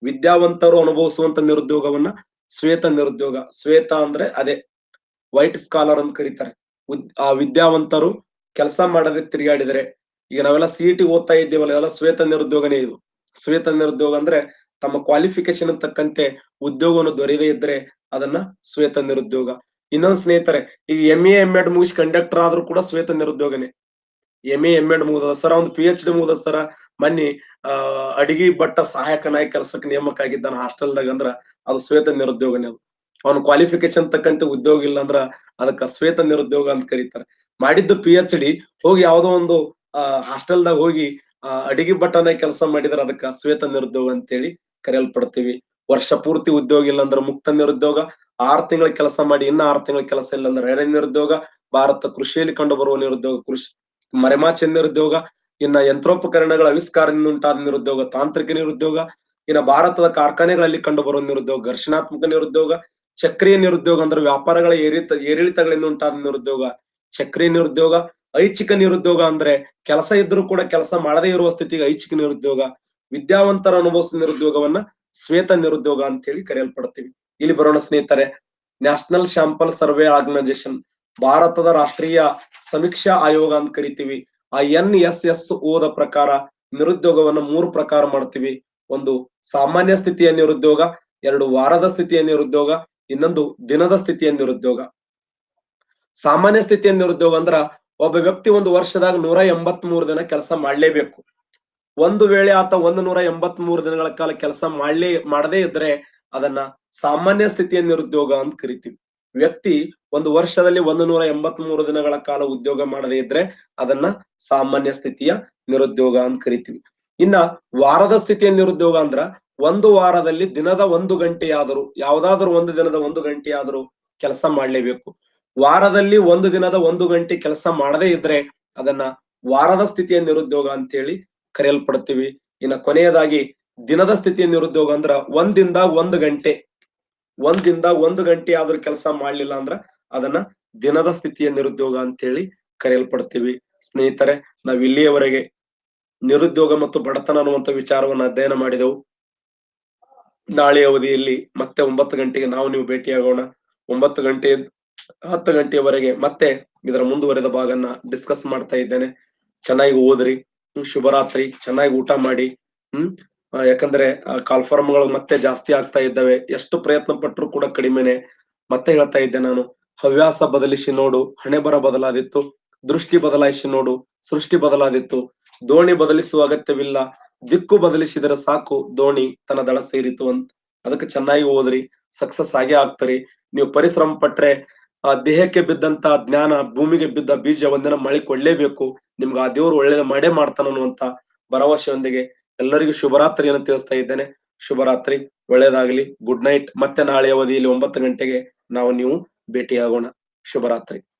ವಿದ್ಯಾವಂತರು ಅನುಭವಿಸುವಂತ ನಿರುದ್ಯೋಗವನ್ನ ಶ್ವೇತ ನಿರುದ್ಯೋಗ ಶ್ವೇತ ಅಂದ್ರೆ ಅದೇ ವೈಟ್ ಸ್ಕಾಲರ್ ಅಂತ ಕರೀತಾರೆ ಉದ್- ಆ ವಿದ್ಯಾವಂತರು ಕೆಲಸ ಮಾಡದೆ ತಿರುಗಾಡಿದರೆ ಈಗ ನಾವೆಲ್ಲ ಸಿ ಓದ್ತಾ ಇದ್ದೀವಲ್ಲ ಎಲ್ಲ ಶ್ವೇತ ನಿರುದ್ಯೋಗನೇ ಇದು ಶ್ವೇತ ನಿರುದ್ಯೋಗ ಅಂದ್ರೆ ತಮ್ಮ ಕ್ವಾಲಿಫಿಕೇಶನ್ ತಕ್ಕಂತೆ ಉದ್ಯೋಗವನ್ನು ದೊರೆಯದೇ ಇದ್ರೆ ಅದನ್ನ ಶ್ವೇತ ನಿರುದ್ಯೋಗ ಇನ್ನೊಂದು ಸ್ನೇಹಿತರೆ ಈಗ ಎಂ ಎ ಎಂ ಎಡ್ ಮುಗಿಸಿ ಕಂಡಕ್ಟರ್ ಆದ್ರೂ ಕೂಡ ಶ್ವೇತ ನಿರುದ್ಯೋಗನೇ ಎಂ ಎ ಎಂ ಎಡ್ ಮುಗಿದ ಸರ್ ಒಂದು ಪಿ ಎಚ್ ಡಿ ಮುಗಿದ ಸರ ಮನ್ನಿ ಆ ಅಡಿಗೆ ಭಟ್ಟ ಸಹಾಯಕನಾಗಿ ಕೆಲಸಕ್ಕೆ ನೇಮಕ ಆಗಿದ್ದಾನ ಹಾಸ್ಟೆಲ್ದಾಗ ಅಂದ್ರ ಅದು ಶ್ವೇತ ನಿರುದ್ಯೋಗನೇ ಅದು ಅವನ ಕ್ವಾಲಿಫಿಕೇಶನ್ ತಕ್ಕಂತೆ ಉದ್ಯೋಗ ಇಲ್ಲ ಅಂದ್ರ ಅದಕ್ಕ ಶ್ವೇತ ನಿರುದ್ಯೋಗ ಅಂತ ಕರೀತಾರೆ ಮಾಡಿದ್ದು ಪಿ ಎಚ್ ಡಿ ಹೋಗಿ ಯಾವ್ದೋ ಒಂದು ಆ ಹಾಸ್ಟೆಲ್ದಾಗ ಹೋಗಿ ಆ ಅಡಿಗೆ ಭಟ್ಟನ ಕೆಲಸ ಮಾಡಿದ್ರೆ ಅದಕ್ಕ ಶ್ವೇತ ನಿರುದ್ಯೋಗ ಅಂತೇಳಿ ಕರೆಯಲ್ಪಡ್ತೀವಿ ವರ್ಷ ಪೂರ್ತಿ ಉದ್ಯೋಗ ಇಲ್ಲ ಅಂದ್ರೆ ಮುಕ್ತ ನಿರುದ್ಯೋಗ ಆರ್ ತಿಂಗಳ ಕೆಲಸ ಮಾಡಿ ಇನ್ನ ಆರ್ ತಿಂಗಳ ಕೆಲಸ ಇಲ್ಲ ಅಂದ್ರೆ ಎಳೆ ನಿರುದ್ಯೋಗ ಭಾರತ ಕೃಷಿಯಲ್ಲಿ ಕಂಡು ಬರುವ ನಿರುದ್ಯೋಗ ಕೃಷಿ ಮರೆಮಾಚಿ ನಿರುದ್ಯೋಗ ಇನ್ನ ಯಂತ್ರೋಪಕರಣಗಳ ಆವಿಷ್ಕಾರದಿಂದ ಉಂಟಾದ ನಿರುದ್ಯೋಗ ತಾಂತ್ರಿಕ ನಿರುದ್ಯೋಗ ಇನ್ನ ಭಾರತದ ಕಾರ್ಖಾನೆಗಳಲ್ಲಿ ಕಂಡು ಬರುವ ನಿರುದ್ಯೋಗ ಘರ್ಷಣಾತ್ಮಕ ನಿರುದ್ಯೋಗ ಚಕ್ರೀಯ ನಿರುದ್ಯೋಗ ಅಂದ್ರೆ ವ್ಯಾಪಾರಗಳ ಏರಿತ ಏರಿಳಿತಗಳಿಂದ ಉಂಟಾದ ನಿರುದ್ಯೋಗ ಚಕ್ರೀಯ ನಿರುದ್ಯೋಗ ಐಚ್ಛಿಕ ನಿರುದ್ಯೋಗ ಅಂದ್ರೆ ಕೆಲಸ ಇದ್ರೂ ಕೂಡ ಕೆಲಸ ಮಾಡದೇ ಇರುವ ಸ್ಥಿತಿಗೆ ಐಚ್ಛಿಕ ನಿರುದ್ಯೋಗ ವಿದ್ಯಾವಂತರ ಅನುಭವಿಸುವ ನಿರುದ್ಯೋಗವನ್ನ ಶ್ವೇತ ನಿರುದ್ಯೋಗ ಅಂತ ಹೇಳಿ ಕರೆಯಲ್ಪಡ್ತೀವಿ ಇಲ್ಲಿ ಬರೋಣ ಸ್ನೇಹಿತರೆ ನ್ಯಾಷನಲ್ ಶಾಂಪಲ್ ಸರ್ವೆ ಆರ್ಗನೈಸೇಷನ್ ಭಾರತದ ರಾಷ್ಟ್ರೀಯ ಸಮೀಕ್ಷಾ ಆಯೋಗ ಅಂತ ಕರಿತೀವಿ ಆ ಎನ್ ಎಸ್ ಎಸ್ ಓದ ಪ್ರಕಾರ ನಿರುದ್ಯೋಗವನ್ನ ಮೂರು ಪ್ರಕಾರ ಮಾಡ್ತೀವಿ ಒಂದು ಸಾಮಾನ್ಯ ಸ್ಥಿತಿಯ ನಿರುದ್ಯೋಗ ಎರಡು ವಾರದ ಸ್ಥಿತಿಯ ನಿರುದ್ಯೋಗ ಇನ್ನೊಂದು ದಿನದ ಸ್ಥಿತಿಯ ನಿರುದ್ಯೋಗ ಸಾಮಾನ್ಯ ಸ್ಥಿತಿಯ ನಿರುದ್ಯೋಗ ಅಂದ್ರ ಒಬ್ಬ ವ್ಯಕ್ತಿ ಒಂದು ವರ್ಷದಾಗ ನೂರ ಎಂಬತ್ ಮೂರು ದಿನ ಕೆಲಸ ಮಾಡ್ಲೇಬೇಕು ಒಂದು ವೇಳೆ ಆತ ಒಂದು ನೂರ ಎಂಬತ್ ಮೂರು ದಿನಗಳ ಕಾಲ ಕೆಲಸ ಮಾಡ್ಲೇ ಮಾಡದೇ ಇದ್ರೆ ಅದನ್ನ ಸಾಮಾನ್ಯ ಸ್ಥಿತಿಯ ನಿರುದ್ಯೋಗ ಅಂತ ಕರಿತೀವಿ ವ್ಯಕ್ತಿ ಒಂದು ವರ್ಷದಲ್ಲಿ ಒಂದು ನೂರ ಎಂಬತ್ ಮೂರು ದಿನಗಳ ಕಾಲ ಉದ್ಯೋಗ ಮಾಡದೇ ಇದ್ರೆ ಅದನ್ನ ಸಾಮಾನ್ಯ ಸ್ಥಿತಿಯ ನಿರುದ್ಯೋಗ ಅಂತ ಕರಿತೀವಿ ಇನ್ನ ವಾರದ ಸ್ಥಿತಿಯ ನಿರುದ್ಯೋಗ ಅಂದ್ರ ಒಂದು ವಾರದಲ್ಲಿ ದಿನದ ಒಂದು ಗಂಟೆಯಾದರೂ ಯಾವ್ದಾದ್ರು ಒಂದು ದಿನದ ಒಂದು ಗಂಟೆಯಾದರೂ ಕೆಲಸ ಮಾಡ್ಲೇಬೇಕು ವಾರದಲ್ಲಿ ಒಂದು ದಿನದ ಒಂದು ಗಂಟೆ ಕೆಲಸ ಮಾಡದೇ ಇದ್ರೆ ಅದನ್ನ ವಾರದ ಸ್ಥಿತಿಯ ನಿರುದ್ಯೋಗ ಅಂತೇಳಿ ಕರೆಯಲ್ಪಡ್ತೀವಿ ಇನ್ನ ಕೊನೆಯದಾಗಿ ದಿನದ ಸ್ಥಿತಿಯ ನಿರುದ್ಯೋಗ ಅಂದ್ರ ಒಂದಿಂದ ಒಂದು ಗಂಟೆ ಒಂದಿಂದ ಒಂದು ಗಂಟೆ ಆದ್ರೂ ಕೆಲಸ ಮಾಡ್ಲಿಲ್ಲ ಅಂದ್ರ ಅದನ್ನ ದಿನದ ಸ್ಥಿತಿಯ ನಿರುದ್ಯೋಗ ಅಂತೇಳಿ ಕರೆಯಲ್ಪಡ್ತೀವಿ ಸ್ನೇಹಿತರೆ ನಾವ್ ಇಲ್ಲಿಯವರೆಗೆ ನಿರುದ್ಯೋಗ ಮತ್ತು ಬಡತನ ಅನ್ನುವಂತ ವಿಚಾರವನ್ನ ಅಧ್ಯಯನ ಮಾಡಿದೆವು ನಾಳೆ ಅವಧಿಯಲ್ಲಿ ಮತ್ತೆ ಒಂಬತ್ತು ಗಂಟೆಗೆ ನಾವು ನೀವು ಭೇಟಿಯಾಗೋಣ ಒಂಬತ್ತು ಗಂಟೆ ಹತ್ತು ಗಂಟೆಯವರೆಗೆ ಮತ್ತೆ ಇದರ ಮುಂದುವರೆದ ಭಾಗನ ಡಿಸ್ಕಸ್ ಮಾಡ್ತಾ ಇದ್ದೇನೆ ಚೆನ್ನಾಗಿ ಓದ್ರಿ ಹ್ಮ್, ಶುಭರಾತ್ರಿ ಚೆನ್ನಾಗಿ ಊಟ ಮಾಡಿ ಹ್ಮ್ ಆ, ಯಾಕಂದ್ರೆ ಕಾಲ್ಫಾರ್ಮ್ಗಳು ಮತ್ತೆ ಜಾಸ್ತಿ ಆಗ್ತಾ ಇದ್ದಾವೆ ಎಷ್ಟು ಪ್ರಯತ್ನ ಪಟ್ಟರು ಕೂಡ ಕಡಿಮೆನೆ ಮತ್ತೆ ಹೇಳ್ತಾ ಇದ್ದೆ ನಾನು ಹವ್ಯಾಸ ಬದಲಿಸಿ ನೋಡು ಹಣೆ ಬರ ಬದಲಾದಿತ್ತು ದೃಷ್ಟಿ ಬದಲಾಯಿಸಿ ನೋಡು ಸೃಷ್ಟಿ ಬದಲಾದಿತ್ತು ದೋಣಿ ಬದಲಿಸುವ ಅಗತ್ಯವಿಲ್ಲ ದಿಕ್ಕು ಬದಲಿಸಿದರೆ ಸಾಕು ದೋಣಿ ತನ್ನ ದಳ ಸೇರಿತು ಅಂತ ಅದಕ್ಕೆ ಚೆನ್ನಾಗಿ ಓದ್ರಿ ಸಕ್ಸಸ್ ಆಗೇ ಆಗ್ತರಿ ನೀವು ಪರಿಶ್ರಮ ಪಟ್ರೆ ಆ ದೇಹಕ್ಕೆ ಬಿದ್ದಂತ ಜ್ಞಾನ ಭೂಮಿಗೆ ಬಿದ್ದ ಬೀಜ ಒಂದಿನ ಮಳೆ ಕೊಳ್ಳೇಬೇಕು ನಿಮ್ಗೆ ಆ ದೇವ್ರು ಒಳ್ಳೇದ ಮಾಡೇ ಮಾಡ್ತಾನ ಅನ್ನುವಂತ ಭರವಸೆಯೊಂದಿಗೆ ಎಲ್ಲರಿಗೂ ಶುಭರಾತ್ರಿಯನ್ನು ತಿಳಿಸ್ತಾ ಇದ್ದೇನೆ ಶುಭರಾತ್ರಿ ಒಳ್ಳೇದಾಗ್ಲಿ ಗುಡ್ ನೈಟ್ ಮತ್ತೆ ನಾಳೆ ಅವಧಿಯಲ್ಲಿ ಒಂಬತ್ತು ಗಂಟೆಗೆ ನಾವು ನೀವು ಭೇಟಿಯಾಗೋಣ ಶುಭರಾತ್ರಿ